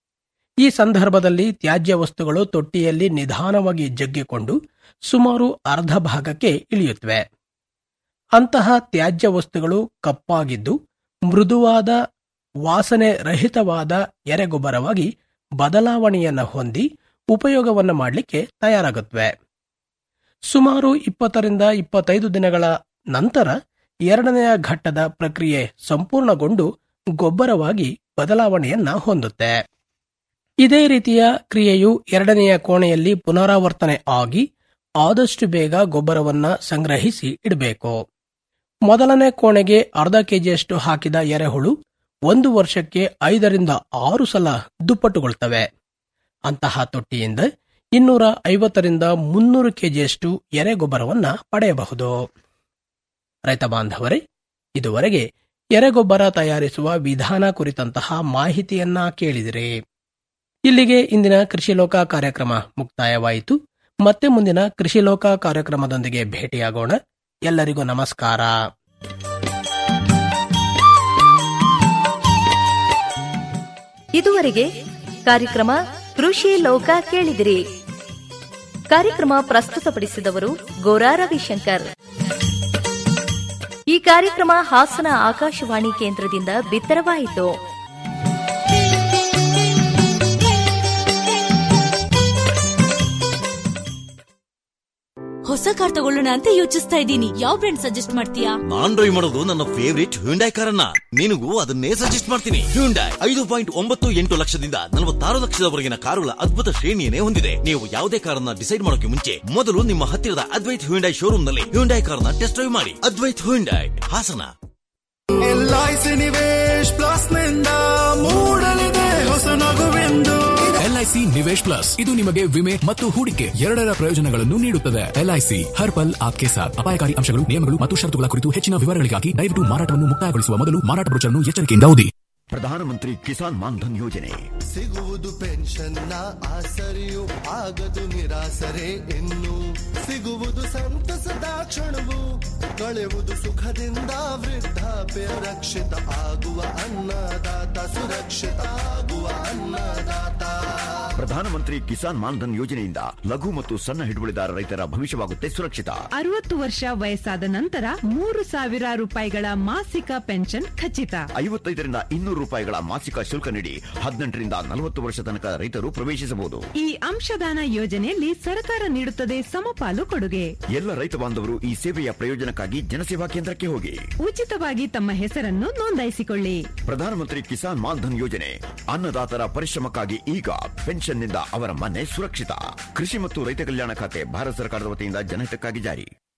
ಈ ಸಂದರ್ಭದಲ್ಲಿ ತ್ಯಾಜ್ಯ ವಸ್ತುಗಳು ತೊಟ್ಟಿಯಲ್ಲಿ ನಿಧಾನವಾಗಿ ಜಗ್ಗಿಕೊಂಡು ಸುಮಾರು ಅರ್ಧ ಭಾಗಕ್ಕೆ ಇಳಿಯುತ್ತವೆ ಅಂತಹ ತ್ಯಾಜ್ಯ ವಸ್ತುಗಳು ಕಪ್ಪಾಗಿದ್ದು ಮೃದುವಾದ ವಾಸನೆ ರಹಿತವಾದ ಎರೆಗೊಬ್ಬರವಾಗಿ ಬದಲಾವಣೆಯನ್ನ ಹೊಂದಿ ಉಪಯೋಗವನ್ನ ಮಾಡಲಿಕ್ಕೆ ತಯಾರಾಗುತ್ತವೆ ಸುಮಾರು ಇಪ್ಪತ್ತರಿಂದ ಇಪ್ಪತ್ತೈದು ದಿನಗಳ ನಂತರ ಎರಡನೆಯ ಘಟ್ಟದ ಪ್ರಕ್ರಿಯೆ ಸಂಪೂರ್ಣಗೊಂಡು ಗೊಬ್ಬರವಾಗಿ ಬದಲಾವಣೆಯನ್ನ ಹೊಂದುತ್ತೆ ಇದೇ ರೀತಿಯ ಕ್ರಿಯೆಯು ಎರಡನೆಯ ಕೋಣೆಯಲ್ಲಿ ಪುನರಾವರ್ತನೆ ಆಗಿ ಆದಷ್ಟು ಬೇಗ ಗೊಬ್ಬರವನ್ನ ಸಂಗ್ರಹಿಸಿ ಇಡಬೇಕು ಮೊದಲನೇ ಕೋಣೆಗೆ ಅರ್ಧ ಕೆಜಿಯಷ್ಟು ಹಾಕಿದ ಎರೆಹುಳು ಒಂದು ವರ್ಷಕ್ಕೆ ಐದರಿಂದ ಆರು ಸಲ ದುಪ್ಪಟ್ಟುಗೊಳ್ತವೆ ಅಂತಹ ತೊಟ್ಟಿಯಿಂದ ಇನ್ನೂರ ಐವತ್ತರಿಂದ ಮುನ್ನೂರು ಕೆಜಿಯಷ್ಟು ಎರೆ ಗೊಬ್ಬರವನ್ನ ಪಡೆಯಬಹುದು ರೈತ ಬಾಂಧವರೇ ಇದುವರೆಗೆ ಎರೆಗೊಬ್ಬರ ತಯಾರಿಸುವ ವಿಧಾನ ಕುರಿತಂತಹ ಮಾಹಿತಿಯನ್ನ ಕೇಳಿದಿರಿ ಇಲ್ಲಿಗೆ ಇಂದಿನ ಕೃಷಿ ಲೋಕ ಕಾರ್ಯಕ್ರಮ ಮುಕ್ತಾಯವಾಯಿತು ಮತ್ತೆ ಮುಂದಿನ ಕೃಷಿ ಲೋಕ ಕಾರ್ಯಕ್ರಮದೊಂದಿಗೆ ಭೇಟಿಯಾಗೋಣ ಎಲ್ಲರಿಗೂ ನಮಸ್ಕಾರ ಇದುವರೆಗೆ ಕಾರ್ಯಕ್ರಮ ಕೃಷಿ ಲೋಕ ಕೇಳಿದಿರಿ ಕಾರ್ಯಕ್ರಮ ಪ್ರಸ್ತುತಪಡಿಸಿದವರು ಗೋರಾ ರವಿಶಂಕರ್ ಈ ಕಾರ್ಯಕ್ರಮ ಹಾಸನ ಆಕಾಶವಾಣಿ ಕೇಂದ್ರದಿಂದ ಬಿತ್ತರವಾಯಿತು ಹೊಸ ಕಾರ್ ತಗೊಳ್ಳೋಣ ಅಂತ ಯೋಚಿಸ್ತಾ ಇದ್ದೀನಿ ಯಾವ ಬ್ರ್ಯಾಂಡ್ ಸಜೆಸ್ಟ್ ಮಾಡ್ತೀಯಾ ನಾನ್ ಡ್ರೈವ್ ಮಾಡೋದು ನನ್ನ ಫೇವರಿಟ್ ಹ್ಯುಂಡೈ ಕಾರನ್ನ ನಿನಗೂ ಅದನ್ನೇ ಸಜೆಸ್ಟ್ ಮಾಡ್ತೀನಿ ಹ್ಯುಂಡೈ ಐದು ಪಾಯಿಂಟ್ ಒಂಬತ್ತು ಎಂಟು ಲಕ್ಷದಿಂದ ನಲವತ್ತಾರು ಲಕ್ಷದವರೆಗಿನ ಕಾರುಗಳ ಅದ್ಭುತ ಶ್ರೇಣಿಯನ್ನೇ ಹೊಂದಿದೆ ನೀವು ಯಾವುದೇ ಕಾರನ್ನ ಡಿಸೈಡ್ ಮಾಡೋಕೆ ಮುಂಚೆ ಮೊದಲು ನಿಮ್ಮ ಹತ್ತಿರದ ಅದ್ವೈತ್ ಹ್ಯುಂಡೈ ಶೋರೂಮ್ ನಲ್ಲಿ ಹ್ಯುಂಡೈ ಕಾರ್ನ ಟೆಸ್ಟ್ ಡ್ರೈವ್ ಮಾಡಿ Advaith Hyundai Hassan LIC Nivesh plus ನಿಂದ ಮೂಡಲಿದೆ ಹೊಸ ನಗುವೆಂದು ಎಲ್ಐಸಿ ನಿವೇಶ್ ಪ್ಲಸ್ ಇದು ನಿಮಗೆ ವಿಮೆ ಮತ್ತು ಹೂಡಿಕೆ ಎರಡರ ಪ್ರಯೋಜನಗಳನ್ನು ನೀಡುತ್ತದೆ ಎಲ್ಐಸಿ ಹರ್ ಪಲ್ ಆಪ್ಕೆ ಸಾಥ್ ಅಪಾಯಕಾರಿ ಅಂಶಗಳು ನಿಯಮಗಳು ಮತ್ತು ಷರತ್ತುಗಳ ಕುರಿತು ಹೆಚ್ಚಿನ ವಿವರಗಳಿಗಾಗಿ ದಯವಿಟ್ಟು ಮಾರಾಟವನ್ನು ಮುಕ್ತಾಯಗೊಳಿಸುವ ಮೊದಲು ಮಾರಾಟ ಬ್ರೋಚರ್ನ್ನು ಎಚ್ಚರಿಕೆಯಿಂದ ಓದಿ ಪ್ರಧಾನಮಂತ್ರಿ ಕಿಸಾನ್ ಮಾನ್ಧನ್ ಯೋಜನೆ ಸಿಗುವುದು ಪೆನ್ಷನ್ನ ಆಸರೆಯು ಆಗದು ನಿರಾಸರೆ ಇನ್ನು ಸಿಗುವುದು ಸಂತಸದ ಕ್ಷಣವು ಕಳೆಯುವುದು ಸುಖದಿಂದ ವೃದ್ಧಾಪ್ಯ ರಕ್ಷಿತ ಆಗುವ ಅನ್ನದಾತ ಸುರಕ್ಷಿತ ಆಗುವ ಅನ್ನದಾತ ಪ್ರಧಾನಮಂತ್ರಿ ಕಿಸಾನ್ ಮಾನ್ಧನ್ ಯೋಜನೆಯಿಂದ ಲಘು ಮತ್ತು ಸಣ್ಣ ಹಿಡುವಳಿದಾರ ರೈತರ ಭವಿಷ್ಯವಾಗುತ್ತೆ ಸುರಕ್ಷಿತ ಅರವತ್ತು ವರ್ಷ ವಯಸ್ಸಾದ ನಂತರ ಮೂರು ಸಾವಿರ ರೂಪಾಯಿಗಳ ಮಾಸಿಕ ಪೆನ್ಷನ್ ಖಚಿತ ಐವತ್ತೈದರಿಂದ ಇನ್ನೂರು ರೂಪಾಯಿಗಳ ಮಾಸಿಕ ಶುಲ್ಕ ನೀಡಿ ಹದಿನೆಂಟರಿಂದ ನಲವತ್ತು ವರ್ಷ ತನಕ ರೈತರು ಪ್ರವೇಶಿಸಬಹುದು ಈ ಅಂಶದಾನ ಯೋಜನೆಯಲ್ಲಿ ಸರ್ಕಾರ ನೀಡುತ್ತದೆ ಸಮಪಾಲು ಕೊಡುಗೆ ಎಲ್ಲ ರೈತ ಬಾಂಧವರು ಈ ಸೇವೆಯ ಪ್ರಯೋಜನಕ್ಕಾಗಿ ಜನಸೇವಾ ಕೇಂದ್ರಕ್ಕೆ ಹೋಗಿ ಉಚಿತವಾಗಿ ತಮ್ಮ ಹೆಸರನ್ನು ನೋಂದಾಯಿಸಿಕೊಳ್ಳಿ ಪ್ರಧಾನಮಂತ್ರಿ ಕಿಸಾನ್ ಮಾನ್ಧನ್ ಯೋಜನೆ ಅನ್ನದಾತರ ಪರಿಶ್ರಮಕ್ಕಾಗಿ ಈಗ ಪೆನ್ಷನ್ನಿಂದ ಅವರ ಮನೆ ಸುರಕ್ಷಿತ ಕೃಷಿ ಮತ್ತು ರೈತ ಕಲ್ಯಾಣ ಖಾತೆ ಭಾರತ ಸರ್ಕಾರದ ವತಿಯಿಂದ ಜನಹಿತಕ್ಕಾಗಿ ಜಾರಿ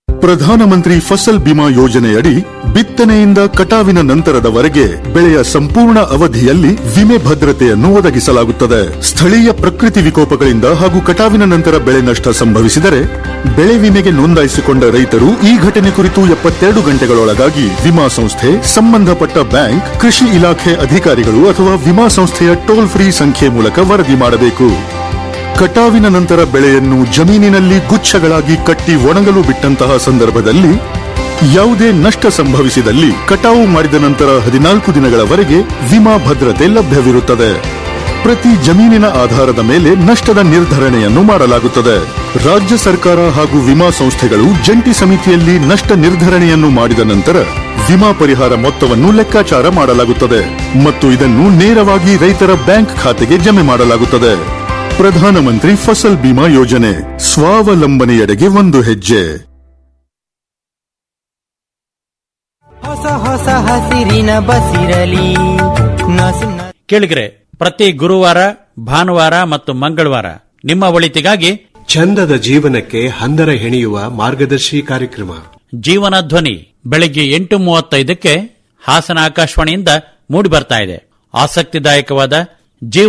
ಪ್ರಧಾನಮಂತ್ರಿ ಫಸಲ್ ಬಿಮಾ ಯೋಜನೆಯಡಿ ಬಿತ್ತನೆಯಿಂದ ಕಟಾವಿನ ನಂತರದವರೆಗೆ ಬೆಳೆಯ ಸಂಪೂರ್ಣ ಅವಧಿಯಲ್ಲಿ ವಿಮೆ ಭದ್ರತೆಯನ್ನು ಒದಗಿಸಲಾಗುತ್ತದೆ ಸ್ಥಳೀಯ ಪ್ರಕೃತಿ ವಿಕೋಪಗಳಿಂದ ಹಾಗೂ ಕಟಾವಿನ ನಂತರ ಬೆಳೆ ನಷ್ಟ ಸಂಭವಿಸಿದರೆ ಬೆಳೆ ವಿಮೆಗೆ ನೋಂದಾಯಿಸಿಕೊಂಡ ರೈತರು ಈ ಘಟನೆ ಕುರಿತು ಎಪ್ಪತ್ತೆರಡು ಗಂಟೆಗಳೊಳಗಾಗಿ ವಿಮಾ ಸಂಸ್ಥೆ ಸಂಬಂಧಪಟ್ಟ ಬ್ಯಾಂಕ್ ಕೃಷಿ ಇಲಾಖೆ ಅಧಿಕಾರಿಗಳು ಅಥವಾ ವಿಮಾ ಸಂಸ್ಥೆಯ ಟೋಲ್ ಫ್ರೀ ಸಂಖ್ಯೆ ಮೂಲಕ ವರದಿ ಮಾಡಬೇಕು ಕಟಾವಿನ ನಂತರ ಬೆಳೆಯನ್ನು ಜಮೀನಿನಲ್ಲಿ ಗುಚ್ಛಗಳಾಗಿ ಕಟ್ಟಿ ಒಣಗಲು ಬಿಟ್ಟಂತಹ ಸಂದರ್ಭದಲ್ಲಿ ಯಾವುದೇ ನಷ್ಟ ಸಂಭವಿಸಿದಲ್ಲಿ ಕಟಾವು ಮಾಡಿದ ನಂತರ ಹದಿನಾಲ್ಕು ದಿನಗಳವರೆಗೆ ವಿಮಾ ಭದ್ರತೆ ಲಭ್ಯವಿರುತ್ತದೆ ಪ್ರತಿ ಜಮೀನಿನ ಆಧಾರದ ಮೇಲೆ ನಷ್ಟದ ನಿರ್ಧರಣೆಯನ್ನು ಮಾಡಲಾಗುತ್ತದೆ ರಾಜ್ಯ ಸರ್ಕಾರ ಹಾಗೂ ವಿಮಾ ಸಂಸ್ಥೆಗಳು ಜಂಟಿ ಸಮಿತಿಯಲ್ಲಿ ನಷ್ಟ ನಿರ್ಧರಣೆಯನ್ನು ಮಾಡಿದ ನಂತರ ವಿಮಾ ಪರಿಹಾರ ಮೊತ್ತವನ್ನು ಲೆಕ್ಕಾಚಾರ ಮಾಡಲಾಗುತ್ತದೆ ಮತ್ತು ಇದನ್ನು ನೇರವಾಗಿ ರೈತರ ಬ್ಯಾಂಕ್ ಖಾತೆಗೆ ಜಮೆ ಮಾಡಲಾಗುತ್ತದೆ ಪ್ರಧಾನಮಂತ್ರಿ ಫಸಲ್ ಬಿಮಾ ಯೋಜನೆ ಸ್ವಾವಲಂಬನೆಯೆಡೆಗೆ ಒಂದು ಹೆಜ್ಜೆ ಹೊಸ ಹೊಸ ಹಸಿರಿನ ಬಸಿರಲಿ ನಸು ನ- ಕೇಳಿಗ್ರೆ ಪ್ರತಿ ಗುರುವಾರ ಭಾನುವಾರ ಮತ್ತು ಮಂಗಳವಾರ ನಿಮ್ಮ ಒಳಿತಿಗಾಗಿ ಚಂದದ ಜೀವನಕ್ಕೆ ಹಂದರ ಹೆಣೆಯುವ ಮಾರ್ಗದರ್ಶಿ ಕಾರ್ಯಕ್ರಮ ಜೀವನ ಧ್ವನಿ ಬೆಳಿಗ್ಗೆ ಎಂಟು ಮೂವತ್ತೈದಕ್ಕೆ ಹಾಸನ ಆಕಾಶವಾಣಿಯಿಂದ ಮೂಡಿ ಬರ್ತಾ ಇದೆ ಆಸಕ್ತಿದಾಯಕವಾದ ಜೀವ